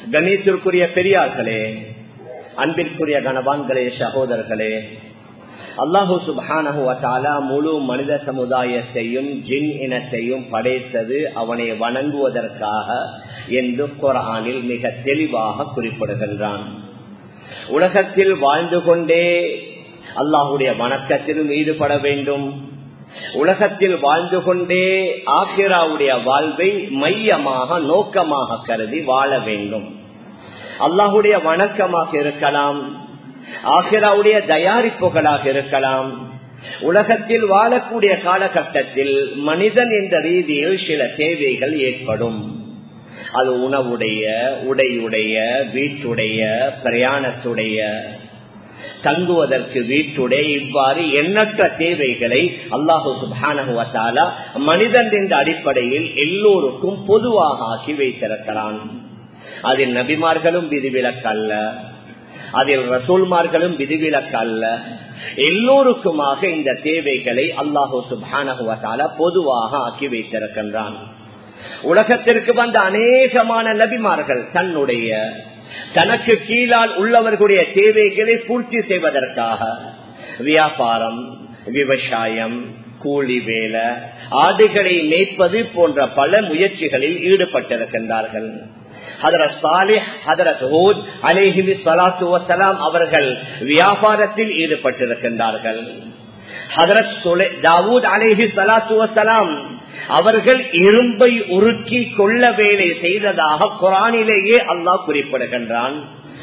கணேசிற்குரிய பெரியார்களே அன்பிற்குரிய கணவான்களே சகோதரர்களே அல்லாஹூ சுபானஹுவத்தாலா முழு மனித சமுதாயத்தையும் ஜின் இனத்தையும் படைத்தது அவனை வணங்குவதற்காக என்று குரானில் மிக தெளிவாக குறிப்பிடுகின்றான் உலகத்தில் வாழ்ந்து கொண்டே அல்லாஹுடைய வணக்கத்திலும் ஈடுபட வேண்டும் உலகத்தில் வாழ்ந்து கொண்டே ஆக்கிராவுடைய வாழ்வை மையமாக நோக்கமாக கருதி வாழ வேண்டும் அல்லாஹுடைய வணக்கமாக இருக்கலாம் ஆசிராவுடைய தயாரிப்புகளாக இருக்கலாம் உலகத்தில் வாழக்கூடிய காலகட்டத்தில் மனிதன் என்ற ரீதியில் சில தேவைகள் ஏற்படும் அது உணவுடைய உடையுடைய வீட்டுடைய பிரயாணத்துடைய தங்குவதற்கு வீட்டுடைய இவ்வாறு எண்ணற்ற தேவைகளை அல்லாஹு சுபானகுவத்தாலா மனிதன் என்ற அடிப்படையில் எல்லோருக்கும் பொதுவாக ஆக்கி வைத்திருக்கிறான் அதில் நபிமார்களும் விதிவிலக்கல்ல அதில் ரசூல்மார்களும் விதிவிலக்கு அல்ல எல்லோருக்குமாக இந்த தேவைகளை அல்லாஹூ சுபானகுவத்தால பொதுவாக ஆக்கி வைத்திருக்கின்றான் உலகத்திற்கு வந்த அநேகமான நபிமார்கள் தன்னுடைய தனக்கு கீழால் உள்ளவர்களுடைய தேவைகளை பூர்த்தி செய்வதற்காக வியாபாரம் விவசாயம் கூலி வேலை ஆடுகளை மேய்ப்பது போன்ற பல முயற்சிகளில் ஈடுபட்டிருக்கின்றார்கள் அவர்கள் வியாபாரத்தில் ஈடுபட்டிருக்கின்றார்கள் அவர்கள் இரும்பை உருக்கி கொள்ள வேலை செய்ததாக குரானிலேயே அல்லாஹ் குறிப்பிடுகின்றான்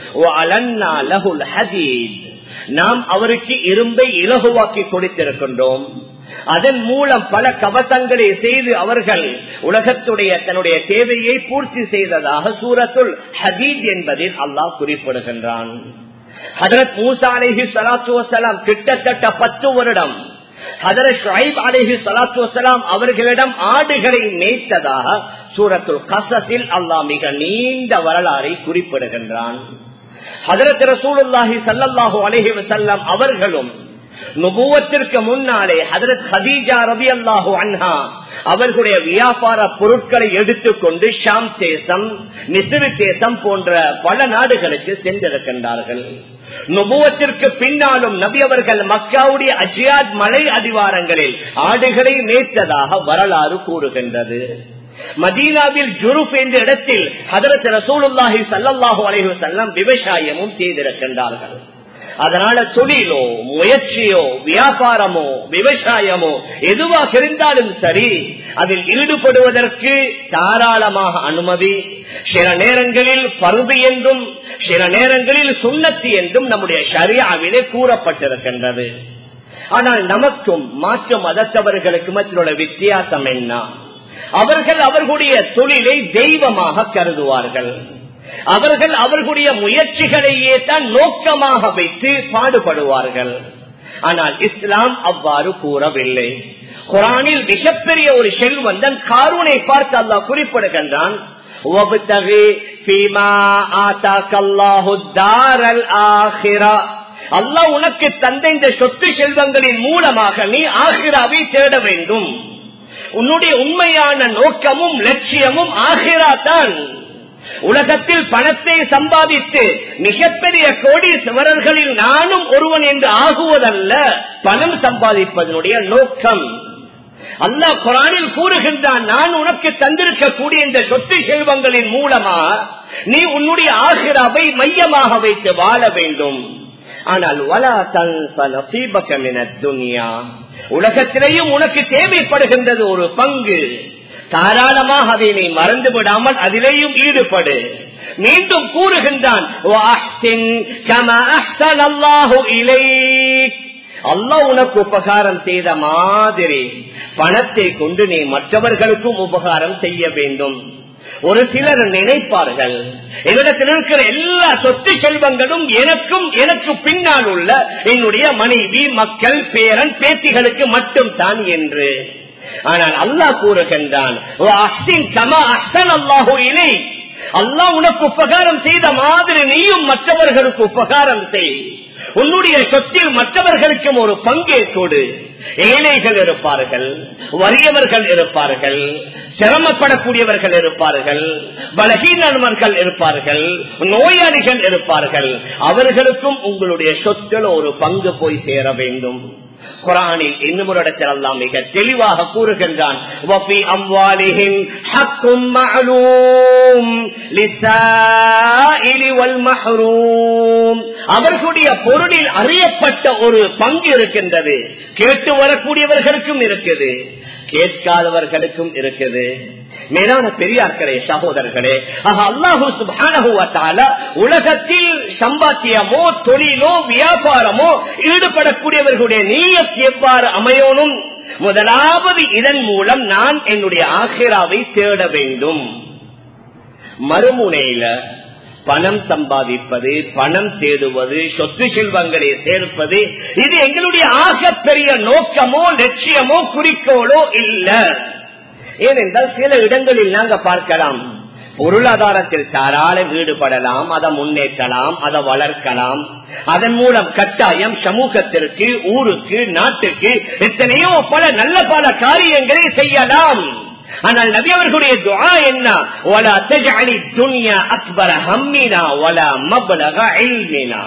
நாம் அவருக்கு இரும்பை இலகுவாக்கி கொடுத்திருக்கின்றோம் அதன் மூலம் பல கவசங்களை செய்து அவர்கள் உலகத்துடைய தன்னுடைய தேவையை பூர்த்தி செய்ததாக சூரத்துல் ஹதீத் என்பதில் அல்லாஹ் குறிப்பிடுகின்றான் ஹதரத் மூசா அலேஹி சலாத்து வசலாம் கிட்டத்தட்ட பத்து வருடம் ஹதரத் ஷாயிப் அலேஹி சலாத்து வசலாம் அவர்களிடம் ஆடுகளை மேய்த்ததாக சூரத்துல் கசத்தில் அல்லாஹ் மிக நீண்ட வரலாறை குறிப்பிடுகின்றான் ஹதரத் ரசூலுல்லாஹி சல்லாஹூ அலேஹி வசல்லாம் அவர்களும் நுபுவத்திற்கு முன்னாலே ஹதரத் ஹதீஜா ரபி அல்லாஹு அன்ஹா அவர்களுடைய வியாபார பொருட்களை எடுத்துக்கொண்டு ஷாம் தேசம் மிசிறு தேசம் போன்ற பல நாடுகளுக்கு சென்றிருக்கின்றார்கள் நுபுவத்திற்கு பின்னாலும் நபி அவர்கள் மக்காவுடைய அஜியாத் மலை அடிவாரங்களில் ஆடுகளை மேய்த்ததாக வரலாறு கூறுகின்றது மதீனாவில் ஜுருப் என்ற இடத்தில் ஹதரத் ரசூலுல்லாஹி சல்லாஹூ அலைஹு செல்லம் விவசாயமும் செய்திருக்கின்றார்கள் அதனால தொழிலோ முயற்சியோ வியாபாரமோ விவசாயமோ எதுவாக இருந்தாலும் சரி அதில் ஈடுபடுவதற்கு தாராளமாக அனுமதி சில நேரங்களில் பருது என்றும் சில நேரங்களில் சுண்ணத்தி என்றும் நம்முடைய ஷரியாவிலே கூறப்பட்டிருக்கின்றது ஆனால் நமக்கும் மாற்று மதத்தவர்களுக்கு மற்றொரு வித்தியாசம் என்ன அவர்கள் அவர்களுடைய தொழிலை தெய்வமாக கருதுவார்கள் அவர்கள் அவர்களுடைய முயற்சிகளையே தான் நோக்கமாக வைத்து பாடுபடுவார்கள் ஆனால் இஸ்லாம் அவ்வாறு கூறவில்லை குரானில் மிகப்பெரிய ஒரு செல்வந்தன் காரூனை பார்த்து அல்லா குறிப்பிடுகின்றான் அல்லா உனக்கு தந்த இந்த சொத்து செல்வங்களின் மூலமாக நீ ஆகிராவை தேட வேண்டும் உன்னுடைய உண்மையான நோக்கமும் லட்சியமும் ஆகிரா தான் உலகத்தில் பணத்தை சம்பாதித்து மிகப்பெரிய கோடீஸ்வரர்களில் நானும் ஒருவன் என்று ஆகுவதல்ல பணம் சம்பாதிப்பதனுடைய நோக்கம் அல்லாஹ் குரானில் கூறுகின்றான் நான் உனக்கு தந்திருக்கக்கூடிய இந்த சொத்து செல்வங்களின் மூலமா நீ உன்னுடைய ஆசிராவை மையமாக வைத்து வாழ வேண்டும் ஆனால் வலா தன் நசீபகமின துனியா உலகத்திலேயும் உனக்கு தேவைப்படுகின்றது ஒரு பங்கு தாராளமாக அதை நீ மறந்து விடாமல் அதிலேயும் ஈடுபடு மீண்டும் கூறுகின்றான் அல்லாஹ் உனக்கு உபகாரம் செய்த மாதிரி பணத்தை கொண்டு நீ மற்றவர்களுக்கும் உபகாரம் செய்ய வேண்டும் ஒரு சிலர் நினைப்பார்கள் என்னிடத்தில் இருக்கிற எல்லா சொத்து செல்வங்களும் எனக்கும் எனக்கு பின்னால் உள்ள என்னுடைய மனைவி மக்கள் பேரன் பேத்திகளுக்கு மட்டும் தான் என்று ஆனால் அல்லாஹ் கூறுகின்றான் அல்லாஹ் உனக்கு உபகாரம் செய்த மாதிரி நீயும் மற்றவர்களுக்கு உபகாரம் செய் உன்னுடைய சொத்தில் மற்றவர்களுக்கும் ஒரு பங்கே கொடு ஏழைகள் இருப்பார்கள் வறியவர்கள் இருப்பார்கள் சிரமப்படக்கூடியவர்கள் இருப்பார்கள் பலகீனவர்கள் இருப்பார்கள் நோயாளிகள் இருப்பார்கள் அவர்களுக்கும் உங்களுடைய சொத்தில் ஒரு பங்கு போய் சேர வேண்டும் குரானில் இன்னும் ஒரு இடத்தில் எல்லாம் மிக தெளிவாக கூறுகின்றான் وَفِي أَمْوَالِهِمْ حَقٌّ مَعْلُومٌ لِلسَّائِلِ وَالْمَحْرُومِ அவர்களுடைய பொருளில் அறியப்பட்ட ஒரு பங்கு இருக்கின்றது கேட்டு வரக்கூடியவர்களுக்கும் இருக்குது கேட்காதவர்களுக்கும் இருக்குது மேலான பெரியார்களே சகோதரர்களே அல்லாஹூ சுபானகுவத்தால உலகத்தில் சம்பாத்தியமோ தொழிலோ வியாபாரமோ ஈடுபடக்கூடியவர்களுடைய நீயத் எவ்வாறு அமையணும் முதலாவது இதன் மூலம் நான் என்னுடைய ஆசிராவை தேட வேண்டும் மறுமுனையில பணம் சம்பாதிப்பது பணம் தேடுவது சொத்து செல்வங்களை சேர்ப்பது இது எங்களுடைய ஆகப்பெரிய நோக்கமோ லட்சியமோ குறிக்கோளோ இல்ல ஏனென்றால் சில இடங்களில் நாங்க பார்க்கலாம் பொருளாதாரத்தில் தாராளம் ஈடுபடலாம் அதை முன்னேற்றலாம் அதை வளர்க்கலாம் அதன் மூலம் கட்டாயம் சமூகத்திற்கு ஊருக்கு நாட்டுக்கு எத்தனையோ பல நல்ல பல காரியங்களை செய்யலாம் ஆனால் நபி அவர்களுடைய துவா என்ன ஒலா தஜாலி துனியா அக்பர ஹம்மினா ஒலா மபலக இல்மினா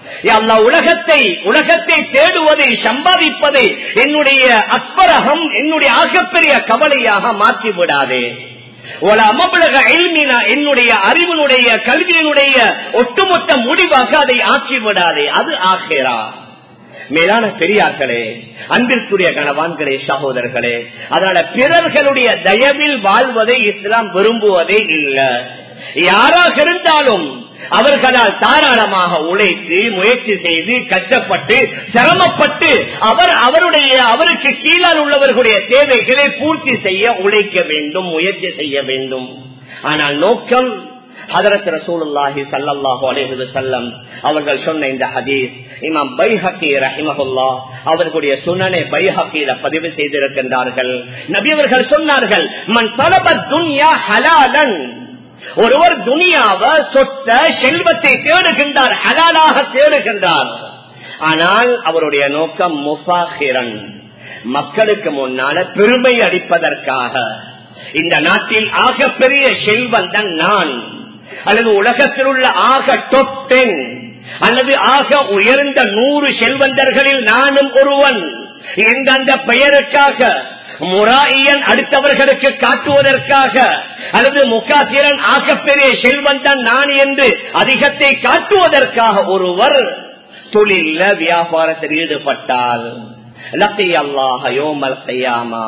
உலகத்தை உலகத்தை தேடுவதை சம்பாதிப்பதை என்னுடைய அக்பரகம் என்னுடைய ஆகப்பெரிய கவலையாக மாற்றி விடாதே ஒரு அமபலக எல்மினா என்னுடைய அறிவினுடைய கல்வியினுடைய ஒட்டுமொத்த முடிவாக அதை ஆக்கி விடாதே அது ஆகிறா மேலான பெரியார்களே அன்பிற்குரிய கணவான்களே சகோதரர்களே அதனால பிறர்களுடைய தயவில் வாழ்வதை இஸ்லாம் விரும்புவதே இல்லை யாராக இருந்தாலும் அவர்களால் தாராளமாக உழைத்து முயற்சி செய்து கஷ்டப்பட்டு சிரமப்பட்டு அவர் அவருடைய அவருக்கு கீழால் உள்ளவர்களுடைய தேவைகளை பூர்த்தி செய்ய உழைக்க வேண்டும் முயற்சி செய்ய வேண்டும் ஆனால் நோக்கம் ஹதரத் ரசூலுல்லாஹி சல்லல்லாஹு அலைஹி வஸல்லம் அவர்கள் சொன்ன இந்த ஹதீஸ் இமாம் பைஹக்கி ரஹிமஹுல்லா அவர்களுடைய சுனனை பைஹக்கியில பதிவு செய்திருக்கின்றார்கள் நபி அவர்கள் சொன்னார்கள் மன் தலப துன்யா ஹலாலன் ஒருவர் துனியாவ சொத்த செல்வத்தை தேடுகின்றார் ஹலாலாக தேடுகின்றார் ஆனால் அவருடைய நோக்கம் முஃபாஹிரன் மக்களுக்கு முன்னால பெருமை அடிப்பதற்காக இந்த நாட்டில் ஆக பெரிய செல்வன் தான் நான் அல்லது உலகத்தில் உள்ள ஆக டொப் டென் அல்லது ஆக உயர்ந்த நூறு செல்வந்தர்களில் நானும் ஒருவன் எந்த அந்த பெயருக்காக முராயன் அடுத்தவர்களுக்கு காட்டுவதற்காக அல்லது முகாசிரன் ஆகப்பெரிய செல்வந்தன் நான் என்று அதிகத்தை காட்டுவதற்காக ஒருவர் தொழில வியாபாரத்தில் ஈடுபட்டால் லக்கி அல்லாஹ் யோமல் கையாமா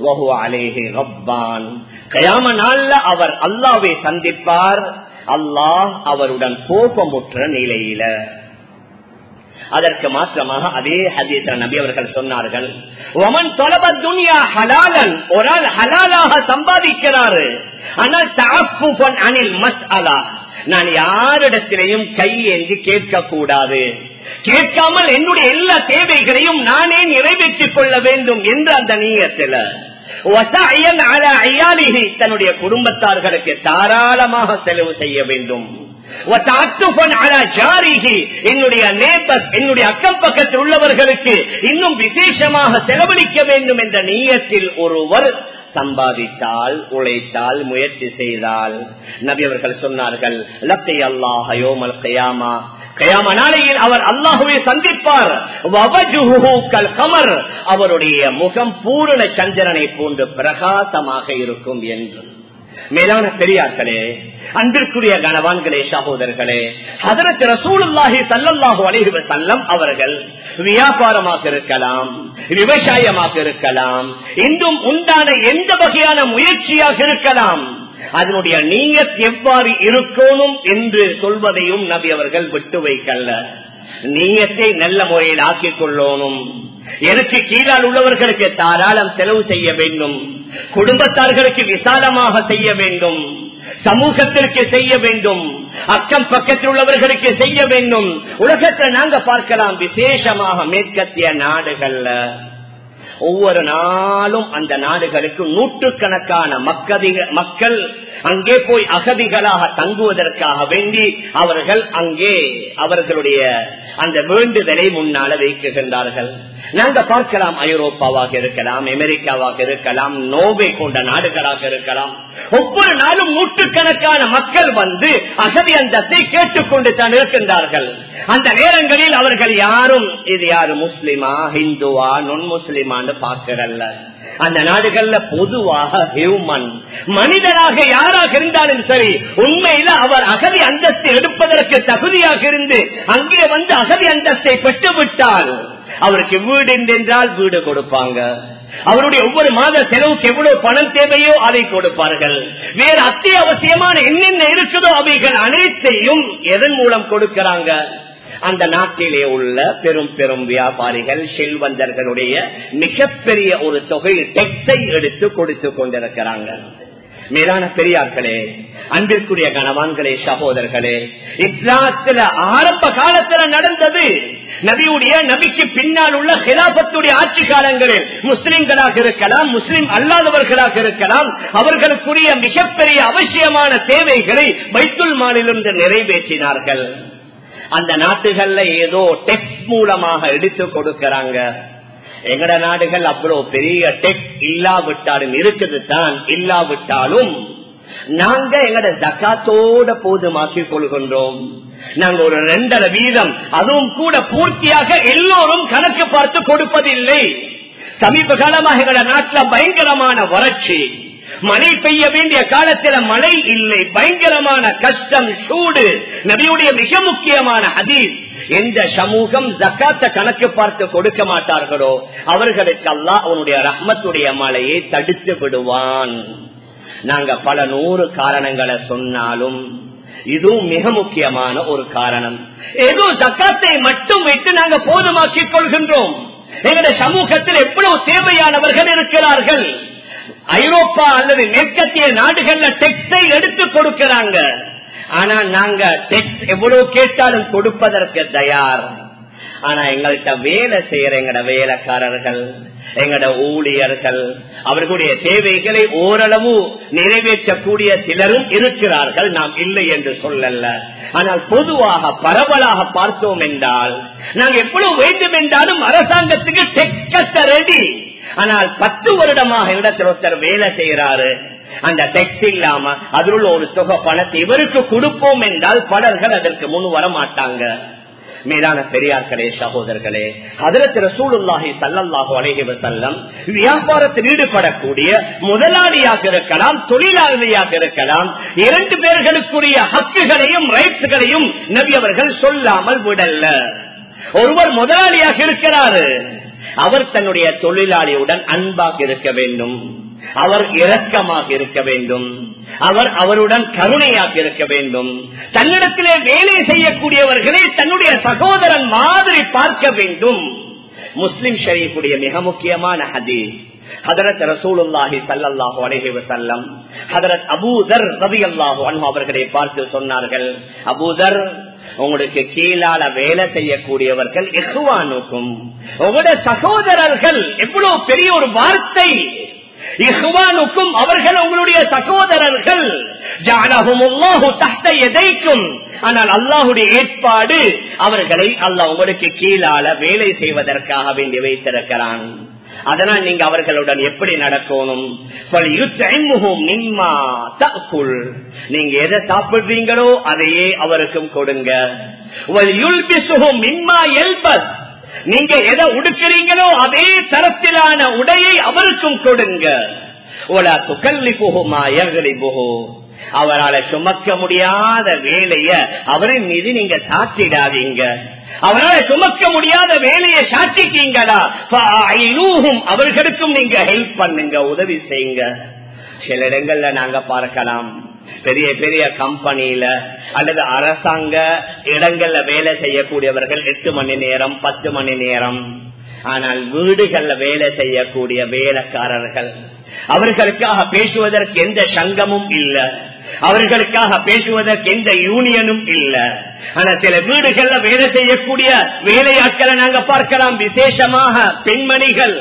கயாம நாள்ல அவர் அல்லாவை சந்திப்பார் அல்லாஹ் அவருடன் கோபமுற்ற நிலையில அதற்கு மாற்றமாக அதே ஹதீச நபி அவர்கள் சொன்னார்கள் ஒமன் தொலப துனியா ஹலாலன் ஒரு ஆள் ஹலாலாக சம்பாதிக்கிறாரு ஆனால் தாஃபுபன் அனில் மஸ் அலா நான் யாரிடத்திலையும் கையேந்தி கேட்க கூடாது கேட்காமல் என்னுடைய எல்லா தேவைகளையும் நானே நிறைவேற்றிக் கொள்ள வேண்டும் என்று அந்த நீயத்தில் தன்னுடைய குடும்பத்தார்களுக்கு தாராளமாக செலவு செய்ய வேண்டும் என்னுடைய நேபர் என்னுடைய அக்கம் பக்கத்தில் உள்ளவர்களுக்கு இன்னும் விசேஷமாக செலவழிக்க வேண்டும் என்ற நீயத்தில் ஒருவர் சம்பாதித்தால் உழைத்தால் முயற்சி செய்தால் நபி அவர்கள் சொன்னார்கள் லத்தை அல்லாஹயோமல் கயாமா கயாம நாளையில் அவர் அல்லாஹுவை சந்திப்பார் கமர் அவருடைய முகம் பூரண சந்திரனை போன்று பிரகாசமாக இருக்கும் என்று மேலான பெரியார்களே அன்பிற்குரிய கனவான்களே சகோதரர்களே அதற்கு ரசூலுல்லாஹி சல்லல்லாஹு அலைஹி வஸல்லம் அவர்கள் வியாபாரமாக இருக்கலாம் விவசாயமாக இருக்கலாம் இன்னும் உண்டான எந்த வகையான முயற்சியாக இருக்கலாம் அதனுடைய நீயத் எவ்வாறு இருக்கணும் என்று சொல்வதையும் நபி அவர்கள் விட்டு வைக்கல்ல நீயத்தை நல்ல முறையில் ஆக்கிக் கொள்ளணும் எனக்கு கீழால் உள்ளவர்களுக்கு தாராளம் செலவு செய்ய வேண்டும் குடும்பத்தார்களுக்கு விசாலமாக செய்ய வேண்டும் சமூகத்திற்கு செய்ய வேண்டும் அக்கம் பக்கத்தில் உள்ளவர்களுக்கு செய்ய வேண்டும் உலகத்தை நாங்க பார்க்கலாம் விசேஷமாக மேற்கத்திய நாடுகள்ல ஒவ்வொரு நாளும் அந்த நாடுகளுக்கு நூற்றுக்கணக்கான மக்கதிக மக்கள் அங்கே போய் அகதிகளாக தங்குவதற்காக வேண்டி அவர்கள் அங்கே அவர்களுடைய அந்த வேண்டுதலை முன்னால வைக்குகின்றார்கள் நாங்க பார்க்கலாம் ஐரோப்பாவாக இருக்கலாம் அமெரிக்காவாக இருக்கலாம் நோவை கொண்ட நாடுகளாக இருக்கலாம் ஒவ்வொரு நாளும் நூற்றுக்கணக்கான மக்கள் வந்து அகதி அந்தத்தை கேட்டுக்கொண்டு தான் இருக்கின்றார்கள் அந்த நேரங்களில் அவர்கள் யாரும் இது யாரு முஸ்லிமா ஹிந்துவா நுண் முஸ்லிமான்னு பார்க்கிறல்ல அந்த நாடுகள்ல பொதுவாக ஹியூமன் மனிதனாக யாராக இருந்தாலும் சரி உண்மையில அவர் அகதி அந்தஸ்தை எடுப்பதற்கு தகுதியாக இருந்து அங்கே வந்து அகதி அந்தஸ்தை பெற்றுவிட்டால் அவருக்கு வீடு என்றால் வீடு கொடுப்பாங்க அவருடைய ஒவ்வொரு மாத செலவுக்கு எவ்வளவு பணம் தேவையோ அதை கொடுப்பார்கள் வேறு அத்தியாவசியமான என்னென்ன இருக்குதோ அவைகள் அனைத்தையும் எதன் மூலம் கொடுக்கிறாங்க அந்த நாட்டிலே உள்ள பெரும் பெரும் வியாபாரிகள் செல்வந்தர்களுடைய மிகப்பெரிய ஒரு தொகை டெக்ஸை எடுத்து கொடுத்து கொண்டிருக்கிறாங்க மேலான பெரியார்களே அன்பிற்குரிய கணவான்களே சகோதரர்களே இஸ்லாத்துல ஆரம்ப காலத்துல நடந்தது நபியுடைய நபிக்கு பின்னால் உள்ள ஹிலாபத்துடைய ஆட்சி காலங்களில் முஸ்லிம்களாக இருக்கலாம் முஸ்லிம் அல்லாதவர்களாக இருக்கலாம் அவர்களுக்குரிய மிகப்பெரிய அவசியமான தேவைகளை பைத்துல் மாலிலிருந்து நிறைவேற்றினார்கள் அந்த நாட்டுகள்ல ஏதோ டெக்ஸ் மூலமாக எடுத்து கொடுக்கறாங்க எங்கட நாடுகள் அவ்வளவு பெரிய டெக் இல்லாவிட்டாலும் இருக்குது தான் இல்லாவிட்டாலும் நாங்க எங்கட ஜக்காத்தோட போதுமாக்கிக் கொள்கின்றோம் நாங்க ஒரு ரெண்டரை வீதம் அதுவும் கூட பூர்த்தியாக எல்லோரும் கணக்கு பார்த்து கொடுப்பதில்லை சமீப காலமாக எங்கட நாட்டில் பயங்கரமான வறட்சி மழை பெய்ய வேண்டிய காலத்தில் மழை இல்லை பயங்கரமான கஷ்டம் சூடு நபியுடைய மிக முக்கியமான ஹதீஸ் எந்த சமூகம் ஜக்காத்த கணக்கு பார்த்து கொடுக்க மாட்டார்களோ அவர்களுக்கு அல்லா அவனுடைய ரஹ்மத்துடைய மழையை தடுத்து விடுவான் நாங்க பல நூறு காரணங்களை சொன்னாலும் இதுவும் மிக முக்கியமான ஒரு காரணம் ஏதோ ஜக்காத்தை மட்டும் வைத்து நாங்க போதுமாக்கிக் கொள்கின்றோம் எங்களுடைய சமூகத்தில் எவ்வளவு தேவையானவர்கள் இருக்கிறார்கள் ஐரோப்பா அல்லது மேற்கத்திய நாடுகள்ல டெக்ஸை எடுத்து கொடுக்கிறாங்க ஆனா நாங்க டெக்ஸ் எவ்வளவு கேட்டாலும் கொடுப்பதற்கு தயார் ஆனா எங்கள்கிட்ட வேலை செய்யற எங்கட வேலைக்காரர்கள் எங்கட ஊழியர்கள் அவர்களுடைய தேவைகளை ஓரளவு நிறைவேற்றக்கூடிய சிலரும் இருக்கிறார்கள் நாம் இல்லை என்று சொல்லல ஆனால் பொதுவாக பரவலாக பார்த்தோம் என்றால் நாங்கள் எவ்வளவு வேண்டும் என்றாலும் அரசாங்கத்துக்கு டெக்ஸ் கட்ட ரெடி ஆனால் பத்து வருடமாக இடத்தில் ஒருத்தர் வேலை செய்யறாரு அந்த டெக்ஸ் இல்லாம அதில் உள்ள ஒரு தொகை பணத்தை இவருக்கு கொடுப்போம் என்றால் பலர்கள் அதற்கு முன் வர மாட்டாங்க மேலான பெரியார்களே சகோதரர்களே அதற்கு ரசூலுல்லாஹி சல்லல்லாஹு அலைஹி வஸல்லம் வியாபாரத்தில் ஈடுபடக்கூடிய முதலாளியாக இருக்கலாம் தொழிலாளியாக இருக்கலாம் இரண்டு பேர்களுக்குரிய ஹக்குகளையும் ரைட்ஸ்களையும் நபி அவர்கள் சொல்லாமல் விடல்ல ஒருவர் முதலாளியாக இருக்கிறாரு அவர் தன்னுடைய தொழிலாளியுடன் அன்பாக இருக்க வேண்டும் அவர் இரக்கமாக இருக்க வேண்டும் அவர் அவருடன் கருணையாக இருக்க வேண்டும் தன்னிடத்திலே வேலை செய்யக்கூடியவர்களை தன்னுடைய சகோதரன் மாதிரி பார்க்க வேண்டும் முஸ்லிம் ஷரீஃபுடைய மிக முக்கியமான ஹதீஸ் ஹதரத் ரசூலுல்லாஹி சல்லல்லாஹு அலைஹி வஸல்லம் ஹதரத் அபூதர் ரலியல்லாஹு அன்ஹு அவர்களை பார்த்து சொன்னார்கள் அபூதர் உங்களுக்கு கீழால வேலை செய்யக்கூடியவர்கள் எசுவானுக்கும் உங்களுடைய சகோதரர்கள் எவ்வளவு பெரிய ஒரு வார்த்தை இஹ்வானுக்கும் அவர்கள் உங்களுடைய சகோதரர்கள் எதைக்கும் ஆனால் அல்லாஹுடைய ஏற்பாடு அவர்களை அல்லாஹ் உங்களுக்கு கீழால வேலை செய்வதற்காக வேண்டி வைத்திருக்கிறான் அதனால் நீங்க அவர்களுடன் எப்படி நடக்கணும் நீங்க எதை சாப்பிடுறீங்களோ அதையே அவருக்கும் கொடுங்க நீங்க எதை உடுக்கிறீங்களோ அதே தரத்திலான உடையை அவருக்கும் கொடுங்க ஓலா துக்கல்லி போகுமா எகலி போகோ அவரால் சுமக்க முடியாத வேலைய அவரின் மீது நீங்க சாத்திடாதீங்க அவரால் சுமக்க முடியாத வேலையை சாட்சிக்கீங்களா அவர்களுக்கும் நீங்க ஹெல்ப் பண்ணுங்க உதவி செய்யுங்க சில இடங்கள்ல நாங்க பார்க்கலாம் பெரிய பெரிய கம்பெனியில அல்லது அரசாங்க இடங்கள்ல வேலை செய்யக்கூடியவர்கள் எட்டு மணி நேரம் பத்து மணி நேரம் ஆனால் வீடுகள்ல வேலை செய்யக்கூடிய வேலைக்காரர்கள் அவர்களுக்காக பேசுவதற்கு எந்த சங்கமும் இல்ல அவர்களுக்காக பேசுவதற்கு எந்த யூனியனும் இல்ல ஆனா சில வீடுகள்ல வேலை செய்யக்கூடிய வேலையாட்களை நாங்க பார்க்கலாம் விசேஷமாக பெண்மணிகள்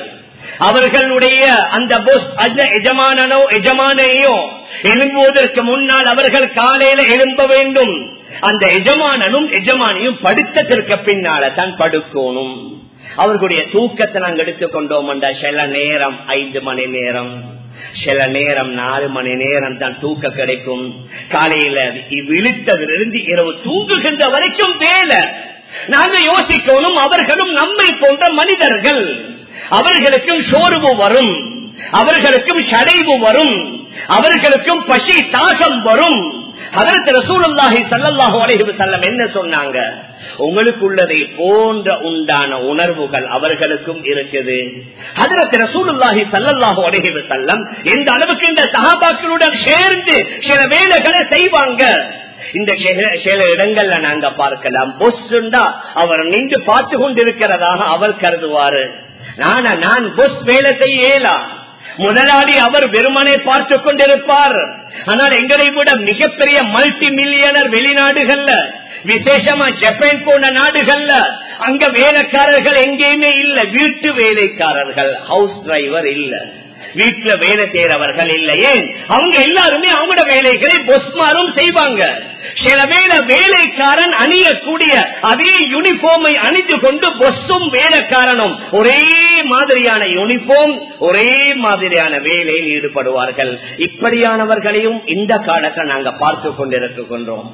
அவர்களுடைய அந்த பொஸ் அந்த எஜமானனோ எஜமானையோ எழும்புவதற்கு முன்னால் அவர்கள் காலையில எழும்ப வேண்டும் அந்த எஜமானனும் எஜமானியும் படுத்ததற்கு பின்னால தான் படுக்கணும் அவர்களுடைய தூக்கத்தை நாங்க எடுத்துக்கொண்டோம் சில நேரம் ஐந்து மணி நேரம் சில நேரம் நாலு மணி நேரம் தான் தூக்க கிடைக்கும் காலையில விழித்ததிலிருந்து இரவு தூங்குகின்ற வரைக்கும் வேலை நாங்க யோசிக்கணும் அவர்களும் நம்மை போன்ற மனிதர்கள் அவர்களுக்கும் சோர்வு வரும் அவர்களுக்கும் சடைவு வரும் அவர்களுக்கும் பசி தாகம் வரும் அதற்கு ரசூலுல்லாஹி சல்லல்லாஹு அலைஹி வஸல்லம் என்ன சொன்னாங்க உங்களுக்குள்ளதை போன்ற உண்டான உணர்வுகள் அவர்களுக்கும் இருக்குது அதற்கு ரசூலுல்லாஹி சல்லல்லாஹு அலைஹி வஸல்லம் எந்த அளவுக்கு இந்த சஹாபாக்களுடன் சேர்ந்து சில வேலைகளை செய்வாங்க இந்த சில இடங்கள்ல நாங்க பார்க்கலாம் பொஸ்டா அவர் நின்று பார்த்து கொண்டிருக்கிறதாக அவர் கருதுவாரு நானா நான் பொஸ் வேலை செய்யலாம் முதலாளி அவர் வெறுமனை பார்த்து கொண்டிருப்பார் ஆனால் எங்களை விட மிகப்பெரிய மல்டி மில்லியனர் வெளிநாடுகள்ல விசேஷமா ஜப்பான் போன்ற நாடுகள்ல அங்க வேலைக்காரர்கள் எங்கேயுமே இல்ல வீட்டு வேலைக்காரர்கள் ஹவுஸ் டிரைவர் இல்ல வீட்டுல வேலை செய்யறவர்கள் இல்லையே அவங்க எல்லாருமே அவங்களோட வேலைகளை பொஸ்மாரும் செய்வாங்க சில வேலை வேலைக்காரன் அணியக்கூடிய அதே யூனிஃபார்மை அணிந்து கொண்டு பொஸ்ஸும் வேலைக்காரனும் ஒரே மாதிரியான யூனிஃபார்ம் ஒரே மாதிரியான வேலையில் ஈடுபடுவார்கள் இப்படியானவர்களையும் இந்த காலத்தை நாங்க பார்த்து கொண்டிருக்கின்றோம்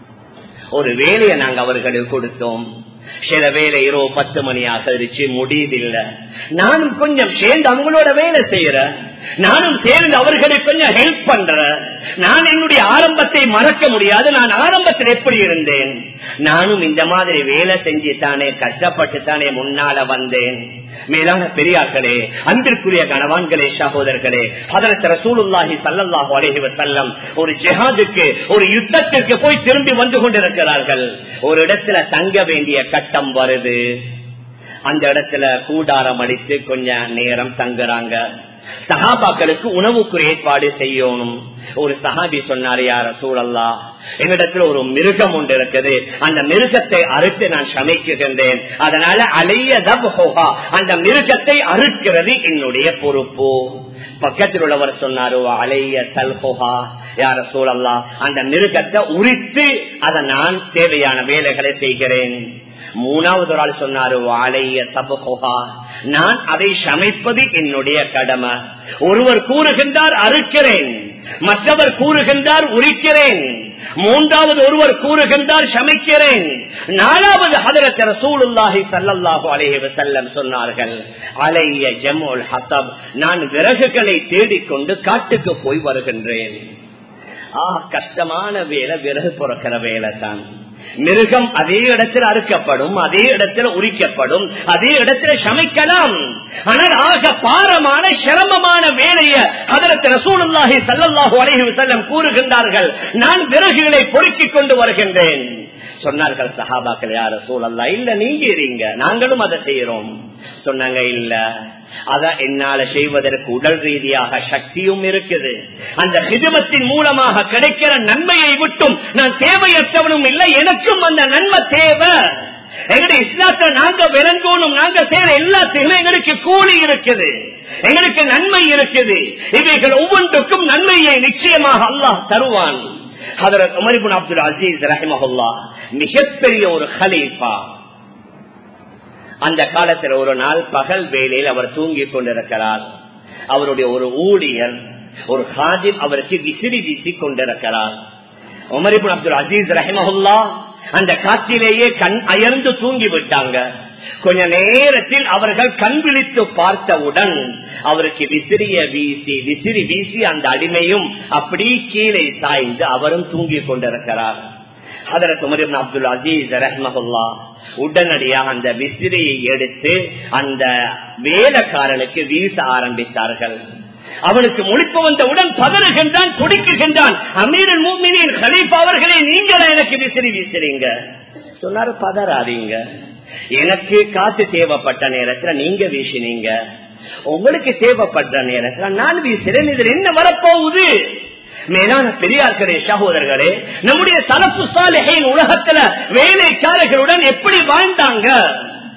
ஒரு வேலையை நாங்க அவர்களுக்கு கொடுத்தோம் சில வேலை இரவு பத்து மணி ஆகிருச்சு முடியதில்லை நானும் கொஞ்சம் சேர்ந்து அவங்களோட வேலை செய்யறேன் நானும் சேர்ந்து அவர்களுக்கு கொஞ்சம் ஹெல்ப் பண்றேன் நான் என்னுடைய ஆரம்பத்தை மறக்க முடியாது நான் ஆரம்பத்தில் எப்படி இருந்தேன் நானும் இந்த மாதிரி வேலை செஞ்சு தானே கஷ்டப்பட்டு தானே முன்னால வந்தேன் மேலான பெரியார்களே அன்பிற்குரிய கணவான்களே சகோதரர்களே அதற்கு ரசூலுல்லாஹி சல்லல்லாஹு அலைஹி வஸல்லம் ஒரு ஜிஹாதுக்கு ஒரு யுத்தத்திற்கு போய் திரும்பி வந்து கொண்டிருக்கிறார்கள் ஒரு இடத்துல தங்க வேண்டிய கட்டம் வருது அந்த இடத்துல கூடாரம் அடித்து கொஞ்ச நேரம் தங்குறாங்க சஹாபாக்களுக்கு உணவுக்கு ஏற்பாடு செய்யணும் ஒரு சஹாபி சொன்னார் யார சூழல்லா என்னிடத்துல ஒரு மிருகம் ஒன்று இருக்குது அந்த மிருகத்தை அறுத்து நான் சமைக்குகின்றேன் அதனால அலைய தப்ஹோகா அந்த மிருகத்தை அறுக்கிறது என்னுடைய பொறுப்பு பக்கத்தில் உள்ளவர் சொன்னாரு அலைய சல்ஹோகா யார சூழல்லா அந்த மிருகத்தை உரித்து அதை நான் தேவையான வேலைகளை செய்கிறேன் மூணாவது ஒரு ஆள் சொன்னாரு வாழைய தபகோகா நான் அதை சமைப்பது என்னுடைய கடமை ஒருவர் கூறுகின்றார் அறுக்கிறேன் மற்றவர் கூறுகின்றார் உரிக்கிறேன் மூன்றாவது ஒருவர் கூறுகின்றார் சமைக்கிறேன் நாலாவது ஹதரத் ரசூலுல்லாஹி ஸல்லல்லாஹு அலைஹி வஸல்லம் சொன்னார்கள் அலைய ஜமுல் ஹசப் நான் விறகுகளை தேடிக்கொண்டு காட்டுக்கு போய் வருகின்றேன் ஆ கஷ்டமான வேலை விறகு பொறக்கிற வேலை தான் மிருகம் அதே இடத்தில் அறுக்கப்படும் அதே இடத்தில் உரிக்கப்படும் அதே இடத்துல சமைக்கலாம் ஆனால் ஆக பாரமான சிரமமான வேலைய அதற்கு ரசூலுல்லாஹி சல்லல்லாஹு அலைஹி வஸல்லம் கூறுகின்றார்கள் நான் விறகுகளை பொறுக்கிக் கொண்டு வருகின்றேன் சொன்னார்கள் சஹாபாக்கள் யார சூழல்லா இல்ல நீங்க இருங்க நாங்களும் அதை செய்யறோம் சொன்னாங்க இல்ல அத என்னால செய்வதற்கு உடல் ரீதியாக சக்தியும் இருக்குது அந்த ஹிதமத்தின் மூலமாக கிடைக்கிற நன்மையை விட்டும் நான் தேவையற்றவனும் இல்லை எனக்கும் அந்த நன்மை தேவை எங்களுடைய இஸ்லாத்தை நாங்க விளங்கணும் நாங்க செய்யற எல்லாத்தையுமே எங்களுக்கு கூலி இருக்குது எங்களுக்கு நன்மை இருக்குது இவைகள் ஒவ்வொன்றுக்கும் நன்மையை நிச்சயமாக அல்லாஹ் தருவான் ஹதரத் உமரிபுன் அப்துல் அசீஸ் ரஹிமஹுல்லா மிகப்பெரிய ஒரு ஹலீஃபா அந்த காலத்தில் ஒரு நாள் பகல் வேளையில் அவர் தூங்கிக் கொண்டிருக்கிறார் அவருடைய ஒரு ஊழியர் ஒரு ஹாஜிம் அவருக்கு விசிறி வீசி கொண்டிருக்கிறார் உமரிபுன் அப்துல் அசீஸ் ரஹிமஹுல்லா அந்த காட்சியிலேயே கண் அயர்ந்து தூங்கி விட்டாங்க கொஞ்ச நேரத்தில் அவர்கள் கண் விழித்து பார்த்தவுடன் அவருக்கு விசிறிய வீசி விசிறி வீசி அந்த அடிமையும் அப்படி கீழே சாய்ந்து அவரும் தூங்கி கொண்டிருக்கிறார் அதற்கு உமரிபின் அப்துல் அசீஸ் ரஹ்மஹுல்லா உடனடியாக அந்த விசிறியை எடுத்து அந்த வேலைக்காரனுக்கு வீச ஆரம்பித்தார்கள் அவனுக்கு முழிப்பு வந்தவுடன் பதறுகின்றான் துடிக்குகின்றான் அமீரன் மூமினின் ஹலீஃப் அவர்களே நீங்களா எனக்கு விசிறி வீசுறீங்க சொன்னாரு பதறாதீங்க எனக்கு காசு தேவைப்பட்ட நேரத்துல நீங்க வீசினீங்க உங்களுக்கு தேவைப்பட்ட நேரத்துல நான் வீசுறேன் இதுல என்ன வரப்போகுது மேலான பெரியார்களே சகோதரர்களே நம்முடைய தலப்பு சாலைகளின் உலகத்துல வேலைக்காரர்களுடன் எப்படி வாழ்ந்தாங்க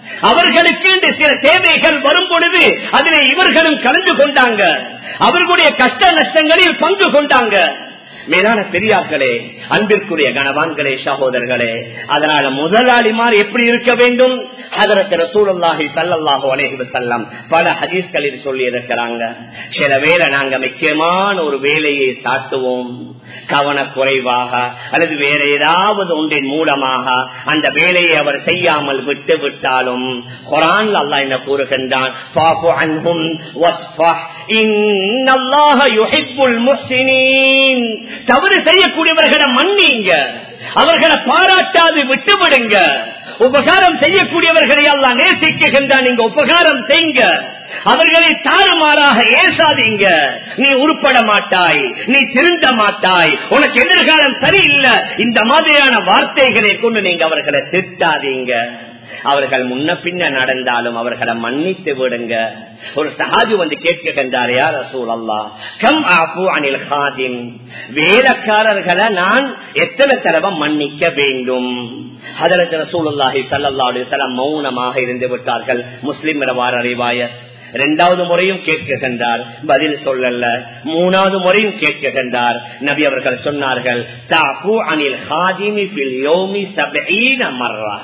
அவர்களுக்கு இந்த சில தேவைகள் வரும் பொழுது அதிலே இவர்களும் கலந்து கொண்டாங்க அவர்களுடைய கஷ்ட நஷ்டங்களில் பங்கு கொண்டாங்க மேலான பெரியார்களே அன்பிற்குரிய கணவான்களே சகோதரர்களே அதனால முதலாளிமார் எப்படி இருக்க வேண்டும் அதற்கு ரசூலுல்லாஹி சல்லல்லாஹு அலைஹி வஸல்லம் பல ஹதீஸ்களில் சொல்லி இருக்கிறாங்க சில வேளை நாங்க முக்கியமான ஒரு வேலையை சாட்டுவோம் கவனக்குறைவாக அல்லது வேற ஏதாவது ஒன்றின் மூலமாக அந்த வேலையை அவர் செய்யாமல் விட்டு விட்டாலும் குரான் அல்லா என்ன கூறுகின்றான் "ஃபாஃபு அன்ஹும் வஸ்ஃபஹ், இன்னல்லாஹ யுஹிப்புல் முஹ்சினீன்." தவறு செய்யக்கூடியவர்களை மன்னிங்க அவர்களை பாராட்டாது விட்டு விடுங்க உபகாரம் செய்யக்கூடியவர்களை எல்லாம் நேசிக்கின்றான் நீங்க உபகாரம் செய்யுங்க அவர்களை தாறுமாறாக ஏசாதீங்க நீ உருப்பட மாட்டாய் நீ திருந்த மாட்டாய் உனக்கு எதிர்காலம் சரியில்லை இந்த மாதிரியான வார்த்தைகளை கொண்டு நீங்க அவர்களை திட்டாதீங்க அவர்கள் முன்ன பின்ன நடந்தாலும் அவர்களை மன்னித்து விடுங்க ஒரு சஹாபி வந்து கேட்கின்றார் யார் ரசூல் அல்லா கம் ஆபு அனில் ஹாதிம் வேலைக்காரர்களை நான் எத்தனை தடவை மன்னிக்க வேண்டும் அதற்கு ரசூலுல்லாஹி ஸல்லல்லாஹு அலைஹி வஸல்லம் மௌனமாக இருந்து விட்டார்கள் முஸ்லிம் வார அறிவாய இரண்டாவது முறையும் கேட்கின்றார் பதில் சொல்லல மூணாவது முறையும் கேட்கின்றார் நபி அவர்கள் சொன்னார்கள் தாபு அனில் ஹாதிமி ஃபில் யௌமி சபீன மர்ரா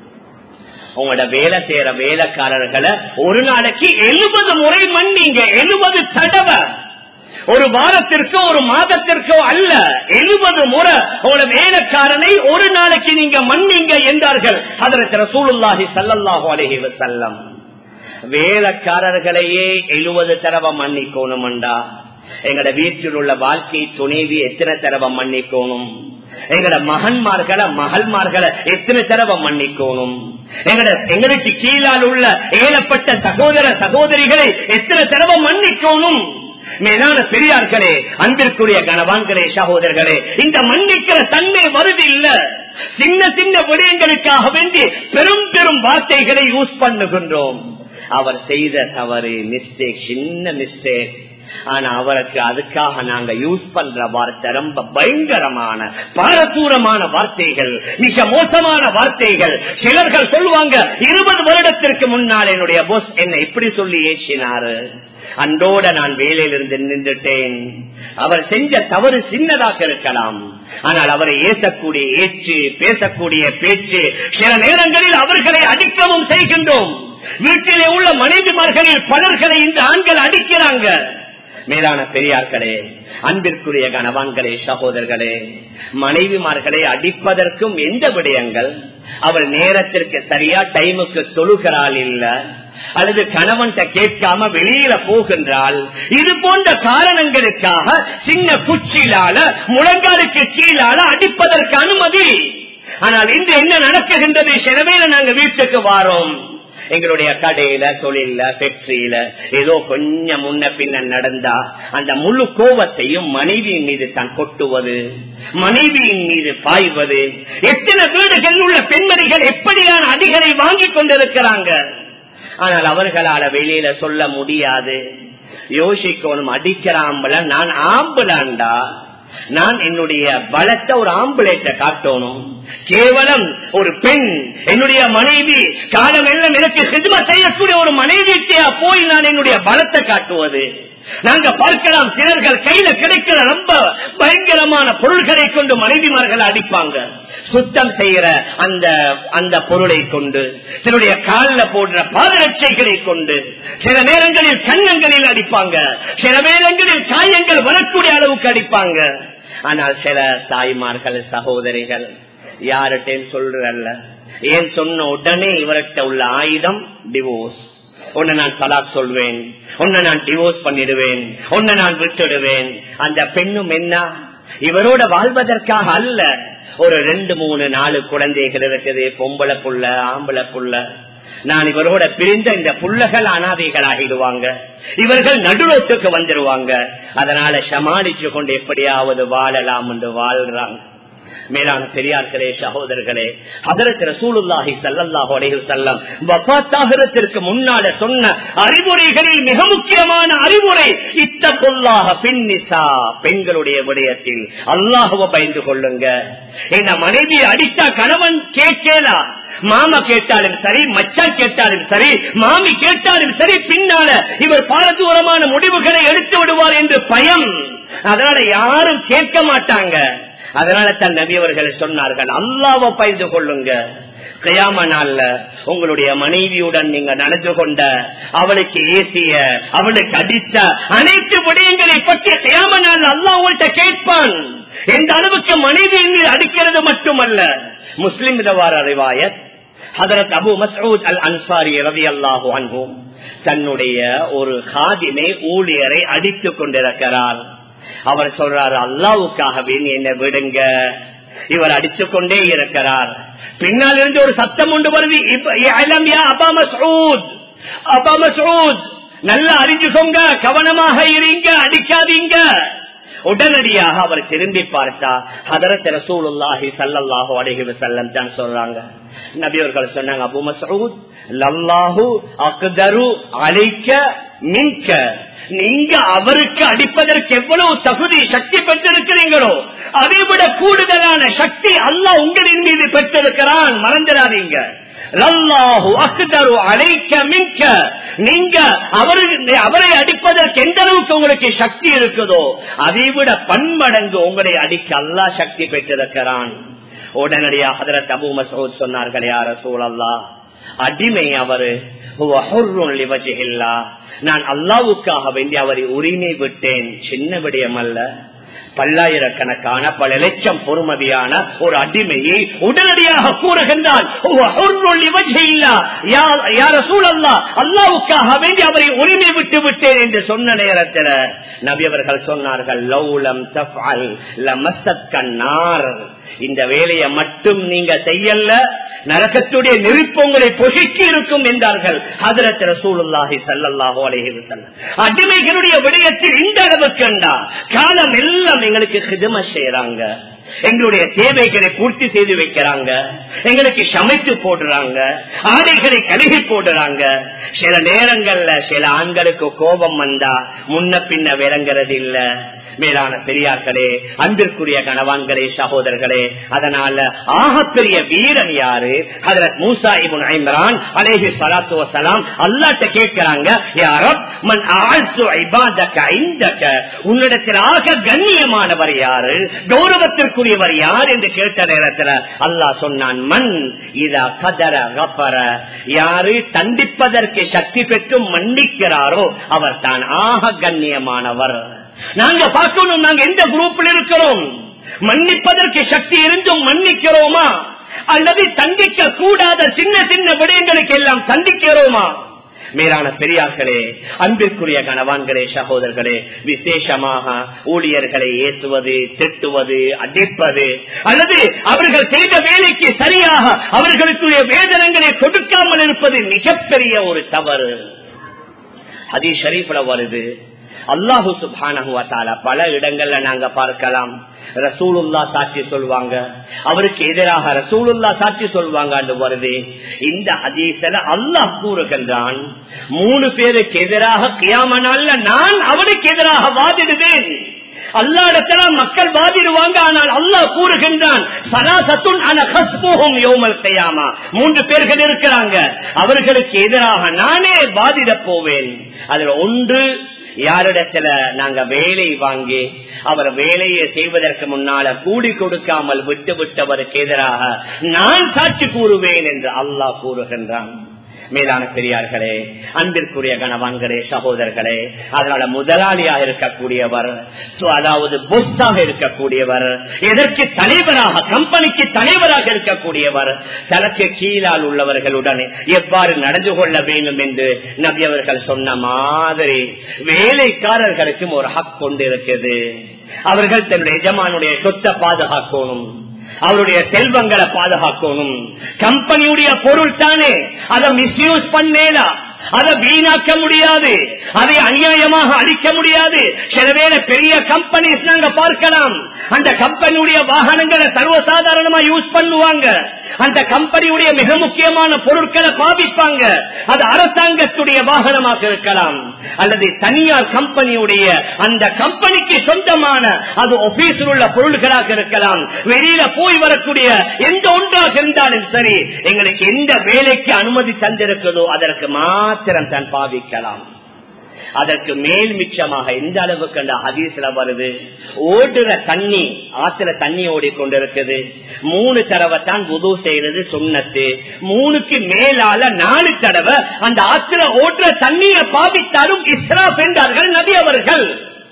உங்களோட வேலை செய்யற வேலைக்காரர்களை ஒரு நாளைக்கு எழுபது முறை மன்னிங்க எழுபது தடவை ஒரு வாரத்திற்கோ ஒரு மாதத்திற்கோ அல்ல எழுபது முறை உங்களோட வேலைக்காரனை ஒரு நாளைக்கு நீங்க மன்னிங்க என்றார்கள் அதற்கு ரசூலுல்லாஹி சல்லல்லாஹு அலைஹி வஸல்லம் வேலைக்காரர்களையே எழுபது தடவை மன்னிக்கணும்டா எங்கட வீட்டில் உள்ள வாழ்க்கை துணைவி எத்தனை தடவை மன்னிக்கணும் எங்கட மகன்மார்களை மகள்மார்களை எத்தனை தடவை மன்னிக்கணும் எங்கட எங்களுக்கு கீழால் உள்ள ஏலப்பட்ட சகோதர சகோதரிகளை எத்தனை தடவை மன்னிக்கணும் மேலான பெரியார்களே அன்பிற்குரிய கணவான்களே சகோதரர்களே இந்த மன்னிக்கிற தன்மை வருது இல்ல சின்ன சின்ன விடயங்களுக்காக வேண்டி பெரும் பெரும் வார்த்தைகளை யூஸ் பண்ணுகின்றோம் அவர் செய்த தவறு மிஸ்டேக் சின்ன மிஸ்டேக் ஆனா அவருக்கு அதுக்காக நாங்க யூஸ் பண்ற வார்த்தை ரொம்ப பயங்கரமான பாரதூரமான வார்த்தைகள் மிக மோசமான வார்த்தைகள் சிலர்கள் சொல்லுவாங்க இருபது வருடத்திற்கு முன்னால் என்னுடைய போஸ் என்ன இப்படி சொல்லி ஏசினாரு அன்றோட நான் வேலையிலிருந்து நின்றுட்டேன் அவர் செஞ்ச தவறு சின்னதாக இருக்கலாம் ஆனால் அவரை ஏசக்கூடிய ஏச்சு பேசக்கூடிய பேச்சு சில நேரங்களில் அவர்களை அடிக்கவும் செய்கின்றோம் வீட்டிலே உள்ள மனைவிமார்களில் பலர்களை இந்த ஆண்கள் அடிக்கிறாங்க மேலான பெரியார்களே அன்பிற்குரிய கணவான்களே சகோதரர்களே மனைவிமார்களை அடிப்பதற்கும் எந்த விடயங்கள் அவள் நேரத்திற்கு சரியா டைமுக்கு தொழுகிறாள் இல்ல அல்லது கணவன்கிட்ட கேட்காம வெளியில போகின்றால் இது போன்ற காரணங்களுக்காக சின்ன குச்சியிலால முழங்காலுக்கு கீழால அடிப்பதற்கு அனுமதி ஆனால் இன்று என்ன நடக்குகின்றது சிலவேல நாங்க வீட்டுக்கு வாரோம் எங்களுடைய கடையில தொழில ஃபேக்டரியில ஏதோ கொஞ்சம் முன்ன பின்ன நடந்தா அந்த முழு கோபத்தையும் மனைவியின் மீது தான் கொட்டுவது மனைவியின் மீது பாய்வது எத்தனை வீடுகளில் உள்ள பெண்மணிகள் எப்படியான அடிகளை வாங்கி கொண்டிருக்கிறாங்க ஆனால் அவர்களால வெளியில சொல்ல முடியாது யோசிக்கணும் அடிக்கிறாம்பல நான் ஆம்புலாண்டா நான் என்னுடைய பலத்தை ஒரு ஆம்புலேட்ட காட்டணும் கேவலம் ஒரு பெண் என்னுடைய மனைவி காலம் எல்லாம் எனக்கு சிதுமா செய்யக்கூடிய ஒரு மனைவிட்டையா போய் நான் என்னுடைய பலத்தை காட்டுவது நாங்க பார்க்கலாம் சிலர்கள் கையில கிடைக்கிற ரொம்ப பயங்கரமான பொருள்களை கொண்டு மனைவிமார்கள் அடிப்பாங்க சுத்தம் செய்யற அந்த அந்த பொருளை கொண்டு சிலருடைய காலில் போடுற பாதரட்சைகளை கொண்டு சில நேரங்களில் கண்ணங்களில் அடிப்பாங்க சில நேரங்களில் காயங்கள் வரக்கூடிய அளவுக்கு அடிப்பாங்க ஆனால் சில தாய்மார்கள் சகோதரிகள் யார்கிட்டையும் சொல்றல்ல ஏன் சொன்ன உடனே இவர்கிட்ட உள்ள ஆயுதம் டிவோர்ஸ் உன்னை நான் தலாக் சொல்வேன் உன்னை நான் டிவோர்ஸ் பண்ணிடுவேன் உன்னை நான் விட்டுடுவேன் அந்த பெண்ணும் என்ன இவரோட வாழ்வதற்காக அல்ல ஒரு ரெண்டு மூணு நாலு குழந்தைகள் இருக்குது பொம்பளை புள்ள ஆம்பளை புள்ள நான் இவரோட பிரிந்த இந்த புள்ளகள் அனாதைகள் ஆகிடுவாங்க இவர்கள் நடுரோட்டுக்கு வந்துருவாங்க அதனால சமாளிச்சு கொண்டு எப்படியாவது வாழலாம் என்று வாழ்றாங்க மேலான பெரியார்களே சகோதரர்களே ஹதரத் ரசூலுல்லாஹி ஸல்லல்லாஹு அலைஹி வஸல்லம் வஃபாத்தாகிறதுக்கு முன்னால சொன்ன அறிவுரைகளில் மிக முக்கியமான அறிவுரை இத்தகுல்லாஹ பின்னிசா பெண்களுடைய விடயத்தில் அல்லாஹ்வை பயந்து கொள்ளுங்க என்ன மனைவி அடித்தா கணவன் கேட்கலா மாமா கேட்டாலும் சரி மச்சான் கேட்டாலும் சரி மாமி கேட்டாலும் சரி பின்னால இவர் பாரதூரமான முடிவுகளை எடுத்து விடுவார் என்று பயம் அதனால யாரும் கேட்க மாட்டாங்க அதனால தன் நபி அவர்கள் சொன்னார்கள் அல்லாவை பயந்து கொள்ளுங்க கயாம நாள்ல உங்களுடைய மனைவியுடன் நீங்க நடந்து கொண்ட அவளுக்கு ஏசிய அவளுக்கு அடித்த அனைத்து விடயங்களை பற்றி கயாம நாள் அல்லா உங்கள்கிட்ட கேட்பான் எந்த அளவுக்கு மனைவி அடிக்கிறது மட்டுமல்ல முஸ்லிம் இதவார அறிவாயத் ஹதரத் அபு மசூத் அல் அன்சாரி ரவி அல்லாஹு அன்பும் தன்னுடைய ஒரு காதினை ஊழியரை அடித்துக் கொண்டிருக்கிறார் அவர் சொல்றாரு அல்லாவுக்காகவே நீ என்ன விடுங்க இவர் அடித்துக் கொண்டே இருக்கிறார் பின்னால் இருந்து ஒரு சத்தம் உண்டு வருது நல்லா அறிஞ்சுக்கோங்க கவனமாக இருங்க அடிக்காதீங்க உடனடியாக அவர் திரும்பி பார்த்தா ஹதரத் ரசூலுல்லாஹி சல்லல்லாஹு அலைஹி வஸல்லம் தான் சொல்றாங்க நபி அவர்கள் சொன்னாங்க அபு மசூத் லல்லாஹு அக்தரு அலைக்க மின்க நீங்க அவருக்கு அடிப்பதற்கு எவ்வளவு தகுதி சக்தி பெற்றிருக்கிறீங்களோ அதை விட கூடுதலான சக்தி அல்லாஹ் உங்களின் மீது பெற்றிருக்கிறான் மறந்துடாதீங்க நீங்க அவரை அடிப்பதற்கு எந்த அளவுக்கு உங்களுக்கு சக்தி இருக்குதோ அதை விட பன்மடங்கு உங்களை அடிக்க அல்லா சக்தி பெற்றிருக்கிறான் உடனடியாக ஹதரத் அபு மசூத் சொன்னார்கள் யார சூழல்லா அடிமை அவரு நான் அல்லாவுக்காக வேண்டி அவரை உரிமை விட்டேன் சின்ன விடயம் அல்ல பல்லாயிரக்கணக்கான பல லட்சம் பொறுமதியான ஒரு அடிமையை உடனடியாக கூறுகின்றால் அல்லாவுக்காக வேண்டி அவரை உரிமை விட்டு விட்டேன் என்று சொன்ன நேரத்தில் நபி அவர்கள் சொன்னார்கள் லௌலம் இந்த வேலையை மட்டும் நீங்க செய்யல நரகத்துடைய நெருப்பு உங்களை பொசுக்கி இருக்கும் என்றார்கள் ஹதரத் ரசூலுல்லாஹி சல்லல்லாஹு அலைஹி வஸல்லம் அடிமைகளுடைய விடயத்தில் இந்த அளவுக்கு காலம் எல்லாம் எங்களுக்கு ஹிதம செய்யறாங்க எங்களுடைய தேவைகளை பூர்த்தி செய்து வைக்கிறாங்க எங்களுக்கு சமைத்து போடுறாங்க ஆடைகளை கழுகி போடுறாங்க சில நேரங்கள்ல சில ஆண்களுக்கு கோபம் வந்தா முன்ன பின்ன விளங்குறது இல்ல மேலான பெரியார்களே அன்பிற்குரிய கணவான்களே சகோதரர்களே அதனால ஆகப்பெரிய வீரன் யாரு அதுல மூசா இபுன் ஐம்ரான் அலேஹி சலாத்து வசலாம் அல்லாட்ட கேட்கிறாங்க யாரும் மன் ஆழ்சு ஐபாதக்க ஐந்தக்க உன்னிடத்தில் ஆக கண்ணியமானவர் யாரு கௌரவத்திற்குரியவர் யார் என்று கேட்ட நேரத்தில் அல்லாஹ் சொன்னான் மண் இதா கதர கப்பர யாரு தண்டிப்பதற்கு சக்தி பெற்று மன்னிக்கிறாரோ அவர் தான் ஆக கண்ணியமானவர் நாங்க பார்க்கணும் நாங்க எந்த குரூப்பில் இருக்கிறோம் மன்னிப்பதற்கு சக்தி இருந்தும் மன்னிக்கிறோமா அல்லது தண்டிக்க கூடாத சின்ன சின்ன விடயங்களுக்கு எல்லாம் தண்டிக்கிறோமா மேலான பெரியார்களே அன்பிற்குரிய கணவான்களே சகோதரர்களே விசேஷமாக ஊழியர்களை ஏசுவது திட்டுவது அடிப்பது அல்லது அவர்கள் செய்த வேலைக்கு சரியாக அவர்களுக்குரிய வேதனங்களை கொடுக்காமல் இருப்பது மிகப்பெரிய ஒரு தவறு அதி ஷரீஃப்ல வருது அல்லாஹு சுபானகுவத்தால பல இடங்கள்ல நாங்க பார்க்கலாம் ரசூலுல்லா சாட்சி சொல்லுவாங்க அவருக்கு எதிராக ரசூலுல்லா சாட்சி சொல்லுவாங்க வருது இந்த ஹதீசல அல்லாஹ் கூறுகின்றான் மூணு பேருக்கு எதிராக கியாமனால நான் அவனுக்கு எதிராக வாதிடுவேன் அல்லாடத்துல மக்கள் வாதிடுவாங்க ஆனால் அல்லாஹ் கூறுகின்றான் மூன்று பேர்கள் இருக்கிறாங்க அவர்களுக்கு எதிராக நானே வாதிட போவேன் அதுல ஒன்று யாரிடத்துல நாங்க வேலை வாங்கி அவர் வேலையை செய்வதற்கு முன்னால கூடி கொடுக்காமல் விட்டு விட்டவருக்கு எதிராக நான் சாட்சி கூறுவேன் என்று அல்லாஹ் கூறுகின்றான் மேலான பெரியார்களே அன்பிற்குரிய கணவான்களே சகோதரர்களே அதனால முதலாளியாக இருக்கக்கூடியவர் அதாவது பொஸ்டாக இருக்கக்கூடியவர் எதற்கு தலைவராக கம்பெனிக்கு தலைவராக இருக்கக்கூடியவர் தனக்கு கீழால் உள்ளவர்களுடன் எவ்வாறு நடந்து கொள்ள வேண்டும் என்று நபி அவர்கள் சொன்ன மாதிரி வேலைக்காரர்களுக்கும் ஒரு ஹக் கொண்டு இருக்குது அவர்கள் தன்னுடைய எஜமானுடைய சொத்தை பாதுகாக்கணும் அவருடைய செல்வங்களை பாதுகாக்கணும் கம்பெனியுடைய பொருள் தானே அதை மிஸ்யூஸ் பண்ணேடா அதை வீணாக்க முடியாது அதை அநியாயமாக அழிக்க முடியாது சில வேளை பெரிய கம்பெனிஸ் நாங்க பார்க்கலாம் அந்த கம்பெனியுடைய வாகனங்களை சர்வசாதாரணமா யூஸ் பண்ணுவாங்க அந்த கம்பெனியுடைய மிக முக்கியமான பொருட்களை பாவிப்பாங்க அது அரசாங்கத்துடைய வாகனமாக இருக்கலாம் அல்லது தனியார் கம்பெனியுடைய அந்த கம்பெனிக்கு சொந்தமான அது ஆபீஸில் உள்ள பொருள்களாக இருக்கலாம் வெளியில போய் வரக்கூடிய எந்த ஒன்றாக இருந்தாலும் சரி எங்களுக்கு எந்த வேலைக்கு அனுமதி தந்திருக்கிறதோ அதற்கு மாத்திரம் தான் பாவிக்கலாம் அதற்கு மேல் மிச்சமாக எந்த அளவுக்கு அந்த ஹதீஸ்ல வருது ஓடுற தண்ணி ஆத்துல தண்ணி ஓடிக்கொண்டிருக்குது மூணு தடவை தான் உது செய்யறது சுண்ணத்து மூணுக்கு மேலால நாலு தடவை அந்த ஆத்துல ஓடுற தண்ணியை பாவித்தாலும் இஸ்ராப் என்றார்கள் நபி அவர்கள்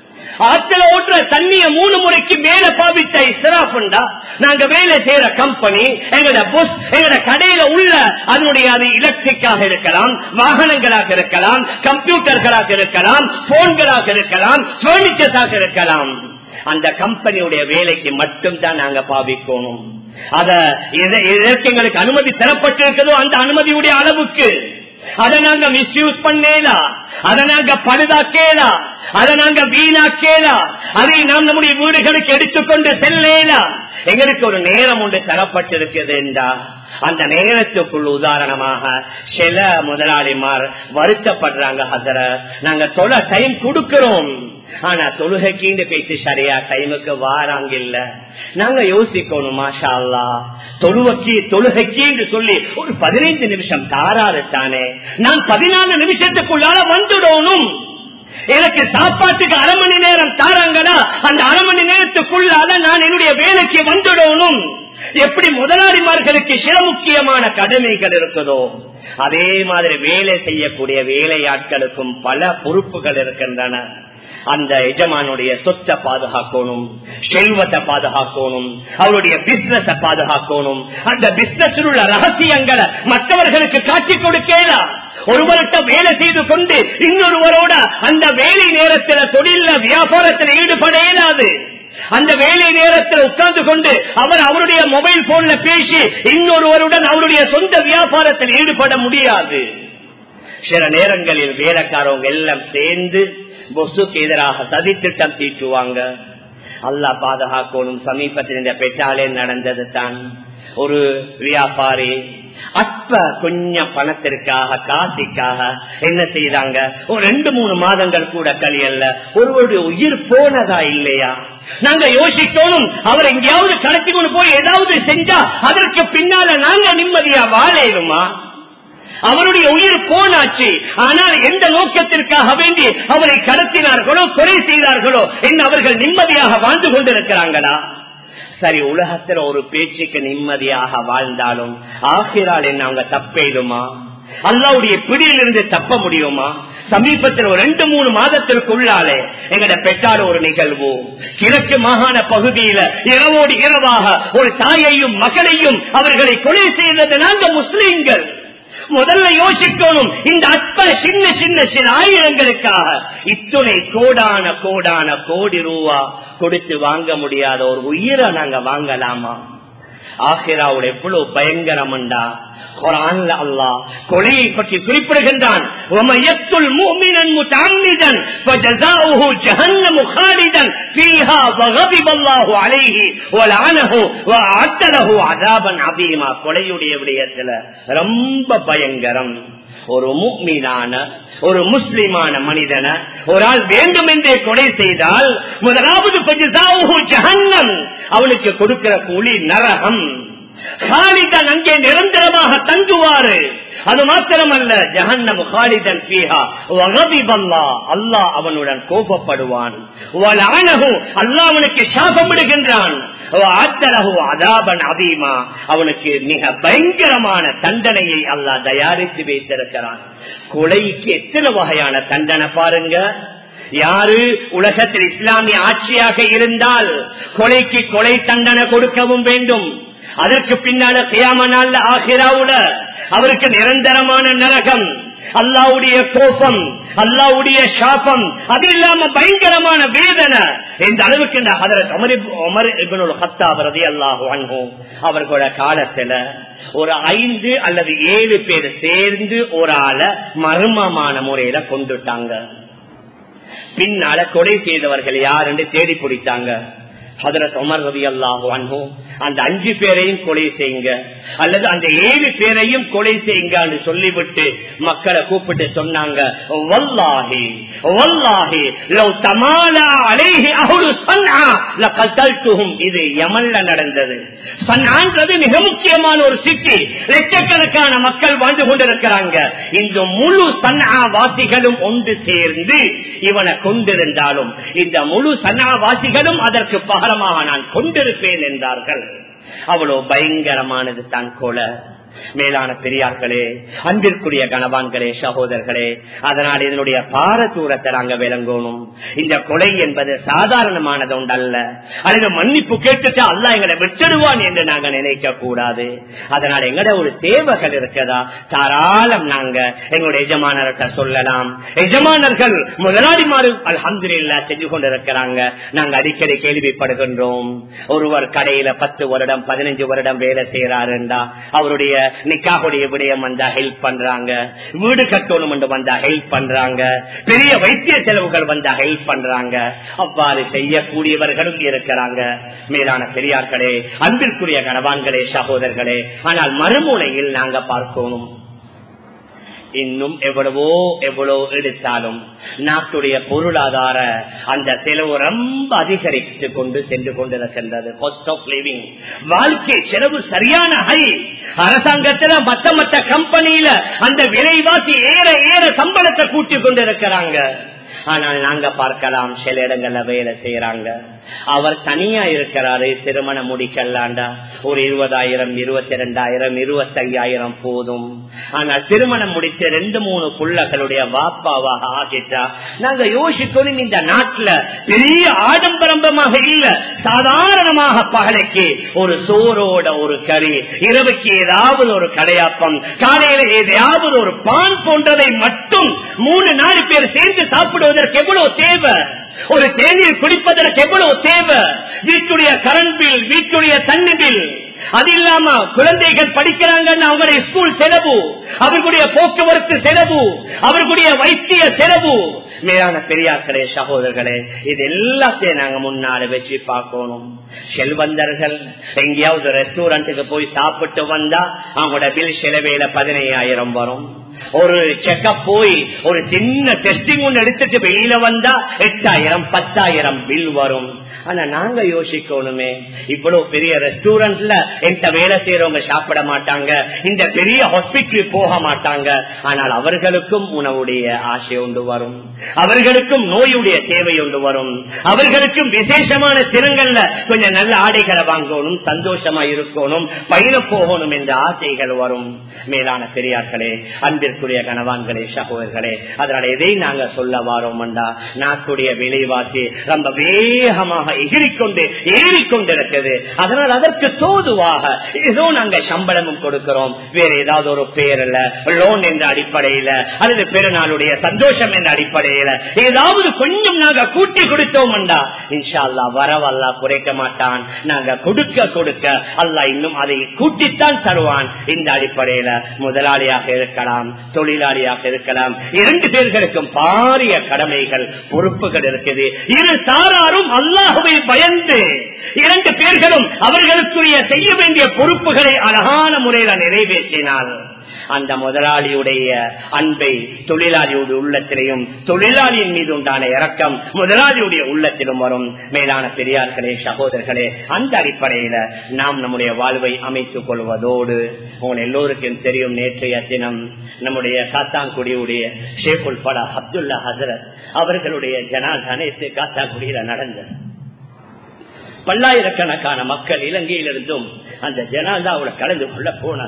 ஆத்துல ஓட்டுற தண்ணிய மூணு முறைக்கு மேல பாவித்த இஸ்ராஃபுண்டா நாங்க வேலை செய்யற கம்பெனி எங்களோட புஷ் எங்களோட கடையில உள்ள அதனுடைய அது எலக்ட்ரிக்காக இருக்கலாம் வாகனங்களாக இருக்கலாம் கம்ப்யூட்டர்களாக இருக்கலாம் போன்களாக இருக்கலாம் பர்னிச்சர்ஸாக இருக்கலாம் அந்த கம்பெனியுடைய வேலைக்கு மட்டும் தான் நாங்க பாவிக்கணும் அத எதற்கு எங்களுக்கு அனுமதி தரப்பட்டிருக்கிறதோ அந்த அனுமதியுடைய அளவுக்கு அதை நாங்க மிஸ்யூஸ் பண்ணேலா அதை நாங்க பழுதாக்கேலா அதை நாங்க வீணாக்கேலா அதை நாம் நம்முடைய வீடுகளுக்கு எடுத்துக்கொண்டு செல்லேலா எங்களுக்கு ஒரு நேரம் ஒன்று தரப்பட்டிருக்கிறது என்றா அந்த நேரத்துக்குள் உதாரணமாக சில முதலாளிமார் வருத்தப்படுறாங்க ஹசர நாங்க தொலை டைம் கொடுக்கிறோம் ஆனா தொழுகைக்கு பேசி சரியா டைமுக்கு வாராங்க இல்ல நாங்க யோசிக்கணும் மாஷா அல்லா தொழுவக்கி தொழுகைக்கு என்று சொல்லி ஒரு பதினைந்து நிமிஷம் தாராறு தானே நான் பதினாலு நிமிஷத்துக்குள்ளால வந்துடணும் எனக்கு சாப்பாட்டுக்கு அரை மணி நேரம் தாராங்களா அந்த அரை மணி நேரத்துக்குள்ளால நான் என்னுடைய வேலைக்கு வந்துடணும் எப்படி முதலாளிமார்களுக்கு சில முக்கியமான கடமைகள் இருக்குதோ அதே மாதிரி வேலை செய்யக்கூடிய வேலையாட்களுக்கும் பல பொறுப்புகள் இருக்கின்றன அந்த எஜமானுடைய சொத்தை பாதுகாக்கணும் செல்வத்தை பாதுகாக்கணும் அவருடைய பிசினஸ பாதுகாக்கணும் அந்த பிசினஸ் உள்ள ரகசியங்களை மற்றவர்களுக்கு காட்டிக் கொடுக்கலாம் ஒருவர்கிட்ட வேலை செய்து கொண்டு இன்னொருவரோட அந்த வேலை நேரத்தில் தொழில வியாபாரத்தில் ஈடுபட இயலாது அந்த வேலை நேரத்தில் உட்கார்ந்து கொண்டு அவர் அவருடைய மொபைல் போன்ல பேசி இன்னொருவருடன் அவருடைய சொந்த வியாபாரத்தில் ஈடுபட முடியாது சில நேரங்களில் வேலைக்காரவங்க எல்லாம் சேர்ந்து பொசுக்கு எதிராக சதித்திட்டம் தீட்டுவாங்க அல்லா பாதுகாக்கணும் சமீபத்தில் இந்த பெற்றாலே நடந்தது தான் ஒரு வியாபாரி அற்ப கொஞ்சம் பணத்திற்காக காசிக்காக என்ன செய்தாங்க ஒரு ரெண்டு மூணு மாதங்கள் கூட கலியல்ல ஒருவருடைய உயிர் போனதா இல்லையா நாங்க யோசிக்கணும் அவர் எங்கேயாவது கடத்தி கொண்டு போய் ஏதாவது செஞ்சா அதற்கு பின்னால நாங்க நிம்மதியா வாழேருமா அவருடைய உயிர் போனாச்சு ஆனால் எந்த நோக்கத்திற்காக வேண்டி அவரை கடத்தினார்களோ கொலை செய்தார்களோ என்று அவர்கள் நிம்மதியாக வாழ்ந்து கொண்டிருக்கிறாங்களா சரி உலகத்துல ஒரு பேச்சுக்கு நிம்மதியாக வாழ்ந்தாலும் ஆசிரால் என்ன அவங்க தப்பெய்துமா அல்லாவுடைய பிடியிலிருந்து தப்ப முடியுமா சமீபத்தில் ஒரு ரெண்டு மூணு மாதத்திற்குள்ளாலே எங்கட பெற்றார் ஒரு நிகழ்வு கிழக்கு மாகாண பகுதியில இரவோடு இரவாக ஒரு தாயையும் மகளையும் அவர்களை கொலை செய்தது நாங்க முஸ்லீம்கள் முதல்ல யோசிக்கணும் இந்த அற்ப சின்ன சின்ன சில ஆயிரங்களுக்காக இத்துணை கோடான கோடான கோடி ரூபா கொடுத்து வாங்க முடியாத ஒரு உயிரை நாங்க வாங்கலாமா ஆசிராவோட எவ்வளவு பயங்கரம்டா குரான்ல அல்லா கொலையை பற்றி குறிப்பிடுகின்றான் கொலையுடைய விடயத்துல ரொம்ப பயங்கரம் ஒரு முக்மீனான ஒரு முஸ்லிமான மனிதன ஒரு ஆள் வேண்டும் என்றே கொலை செய்தால் முதலாவது ஜஹன்னம் அவனுக்கு கொடுக்கிற கூலி நரகம் காலிதன் அங்கே நிரந்தரமாக தங்குவாரு அது மாத்திரமல்ல ஜஹன்னம் காலிதன் பீஹா வகபிபல்லா அல்லாஹ் அவனுடன் கோபப்படுவான் அல்லாஹ் அவனுக்கு சாபமிடுகின்றான் அதீமா அவனுக்கு மிக பயங்கரமான தண்டனையை அல்லாஹ் தயாரித்து வைத்திருக்கிறான் கொலைக்கு எத்தனை வகையான தண்டனை பாருங்க யாரு உலகத்தில் இஸ்லாமிய ஆட்சியாக இருந்தால் கொலைக்கு கொலை தண்டனை கொடுக்கவும் வேண்டும் அதற்கு பின்னால கியாம நாள்ல ஆகிராவுல அவருக்கு நிரந்தரமான நரகம் அல்லாவுடைய கோபம் அல்லாவுடைய சாபம் அது இல்லாம பயங்கரமான வேதனை இந்த அளவுக்கு இந்த ஹதரத் உமர் இப்- உமர் இப்னுல் கத்தாப் ரலியல்லாஹு அன்ஹு அவர்களோட காலத்துல ஒரு ஐந்து அல்லது ஏழு பேர் சேர்ந்து ஒரு ஆளை மர்மமான முறையில கொண்டுட்டாங்க பின்னால கொலை செய்தவர்கள் யார் என்று தேடி பிடித்தாங்க ஹதரத் உமர் ரவி அல்லாஹு அன்ஹு அந்த அஞ்சு பேரையும் கொலை செய்யுங்க அல்லது அந்த ஏழு பேரையும் கொலை செய்யுங்க என்று சொல்லிவிட்டு மக்களை கூப்பிட்டு சொன்னாங்க வல்லாஹி வல்லாஹி லவ் தமாலா அலைஹி அஹ்லு சன்ஆ லகதல்துஹும் இது யமன்ல நடந்தது சன்ஆன்றது மிக முக்கியமான ஒரு சிட்டி லட்சக்கணக்கான மக்கள் வாழ்ந்து கொண்டிருக்கிறாங்க இந்த முழு சன்ஆ வாசிகளும் ஒன்று சேர்ந்து இவனை கொண்டிருந்தாலும் இந்த முழு சன்ஆ வாசிகளும் அதற்கு பகரமாக நான் கொண்டிருப்பேன் என்றார்கள் அவ்வளவு பயங்கரமானது தான் கொலை மேலான பெரியார்களே அன்பிற்குரிய கணவான்களே சகோதரர்களே அதனால் இதனுடைய பாரதூரத்தை நாங்க விளங்கணும் இந்த கொலை என்பது சாதாரணமானது ஒன்றல்ல அல்லது மன்னிப்பு கேட்டுட்டு அல்ல எங்களை விட்டுடுவான் என்று நாங்க நினைக்க கூடாது அதனால் எங்கட ஒரு தேவைகள் இருக்கதா தாராளம் நாங்க எங்களுடைய எஜமானர்கிட்ட சொல்லலாம் எஜமானர்கள் முதலாளிமாரு அல்ஹம்துலில்லாஹ் செஞ்சு கொண்டிருக்கிறாங்க நாங்க அடிக்கடி கேள்விப்படுகின்றோம் ஒருவர் கடையில பத்து வருடம் பதினஞ்சு வருடம் வேலை செய்யறாருண்டா அவருடைய நிக்காவுடைய விடயம் வந்தா ஹெல்ப் பண்றாங்க வீடு கட்டணும் என்று வந்தா ஹெல்ப் பண்றாங்க பெரிய வைத்திய செலவுகள் வந்தா ஹெல்ப் பண்றாங்க அவ்வாறு செய்யக்கூடியவர்களும் இருக்கிறாங்க மேலான பெரியார்களே அன்பிற்குரிய கணவான்களே சகோதரர்களே ஆனால் மறுமுனையில் நாங்க பார்க்கணும் இன்னும் எவ்வளவோ எவ்வளவு எடுத்தாலும் நாட்டுடைய பொருளாதார அந்த செலவு ரொம்ப அதிகரித்து கொண்டு சென்று கொண்டிருக்கின்றது காஸ்ட் ஆஃப் லிவிங் வாழ்க்கை செலவு சரியான ஹை அரசாங்கத்துல மத்த மத்த கம்பெனியில அந்த விலைவாசி ஏற ஏற சம்பளத்தை கூட்டி கொண்டிருக்கிறாங்க ஆனால் நாங்க பார்க்கலாம் சில இடங்கள்ல வேலை செய்யறாங்க அவர் தனியா இருக்கிறாரு திருமணம் முடிக்கலாண்டா ஒரு இருபதாயிரம் இருபத்தி ரெண்டாயிரம் இருபத்தி ஐயாயிரம் போதும் ஆனால் திருமணம் முடித்து ரெண்டு மூணு புள்ளகளுடைய வாப்பாவாக ஆகிட்டா நாங்க யோசிக்கணும் இந்த நாட்டுல பெரிய ஆடம்பரம்பமாக இல்ல சாதாரணமாக பகலைக்கு ஒரு சோரோட ஒரு கறி இரவுக்கு ஏதாவது ஒரு கடையாப்பம் காலையில ஏதாவது ஒரு பான் போன்றதை மட்டும் மூணு நாலு பேர் சேர்ந்து சாப்பிடுவதற்கு எவ்வளவு தேவை ஒரு தேநீர் குடிப்பதற்கு எவ்வளவு தேவை வீட்டுடைய கரண்ட் பில் வீட்டுடைய தண்ணி பில் அது இல்லாம குழந்தைகள் படிக்கிறாங்கன்னு அவங்களுடைய ஸ்கூல் செலவு அவர்களுடைய போக்குவரத்து செலவு அவர்களுடைய வைத்திய செலவு மேலான பெரியார்களே சகோதரர்களே இது எல்லாத்தையும் நாங்க முன்னால வச்சு பார்க்கணும் செல்வந்தர்கள் எங்கேயாவது ரெஸ்டாரண்ட்டுக்கு போய் சாப்பிட்டு வந்தா அவங்களோட பில் செலவேல பதினையாயிரம் வரும் ஒரு செக்கப் போய் ஒரு சின்ன டெஸ்டிங் ஒன்று எடுத்துட்டு வெளியில வந்தா எட்டாயிரம் பத்தாயிரம் பில் வரும் ஆனா நாங்க யோசிக்கணுமே இவ்வளவு பெரிய ரெஸ்டாரண்ட்ல எந்த வேலை செய்யறவங்க சாப்பிட மாட்டாங்க இந்த பெரிய ஹாஸ்பிட்டல் போக மாட்டாங்க ஆனால் அவர்களுக்கும் உணவுடைய ஆசை ஒன்று வரும் அவர்களுக்கும் நோயுடைய தேவை ஒன்று வரும் அவர்களுக்கும் விசேஷமான திறங்கள்ல கொஞ்சம் நல்ல ஆடைகளை வாங்கணும் சந்தோஷமா இருக்கணும் பயணம் போகணும் என்ற ஆசைகள் வரும் மேலான பெரியார்களே அன்பிற்குரிய கணவான்களே சகோதரர்களே அதனால எதை நாங்க சொல்ல வாரோம்டா நாட்டுடைய விலைவாசி ரொம்ப வேகமாக எகிரிக்கொண்டு ஏறிக்கொண்டிருக்கிறது அதனால் அதற்கு தோதுவாக ஏதோ நாங்க சம்பளமும் கொடுக்கிறோம் வேற ஏதாவது ஒரு பேர்ல லோன் என்ற அடிப்படையில அல்லது பெருநாளுடைய சந்தோஷம் என்ற அடிப்படையில ஏதாவது கொஞ்சம் நாங்க கூட்டி கொடுத்தோம்டா இன்ஷா அல்லா வரவல்லா குறைக்க மாட்டான் நாங்க கொடுக்க கொடுக்க அல்லா இன்னும் அதை கூட்டித்தான் தருவான் இந்த அடிப்படையில முதலாளியாக இருக்கலாம் தொழிலாளியாக இருக்கலாம் இரண்டு பேர்களுக்கும் பாரிய கடமைகள் பொறுப்புகள் இருக்குது இரு சாராரும் அல்லாஹுவை பயந்து இரண்டு பேர்களும் அவர்களுக்குரிய செய்ய வேண்டிய பொறுப்புகளை அழகான முறையில நிறைவேற்றினால் அந்த முதலாளியுடைய அன்பை தொழிலாளியுடைய உள்ளத்திலையும் தொழிலாளியின் மீது உண்டான இறக்கம் முதலாளியுடைய உள்ளத்திலும் வரும் மேலான பெரியார்களே சகோதரர்களே அந்த அடிப்படையில நாம் நம்முடைய வாழ்வை அமைத்துக் கொள்வதோடு உங்கள் எல்லோருக்கும் தெரியும் நேற்றைய தினம் நம்முடைய காத்தாங்குடியுடைய ஷேகுல் படா அப்துல்லா ஹசரத் அவர்களுடைய ஜனாதா நேற்று காத்தாங்குடியில நடந்தது பல்லாயிரக்கணக்கான மக்கள் இலங்கையிலிருந்தும் அந்த ஜனாதாவோட கலந்து கொள்ள போனாங்க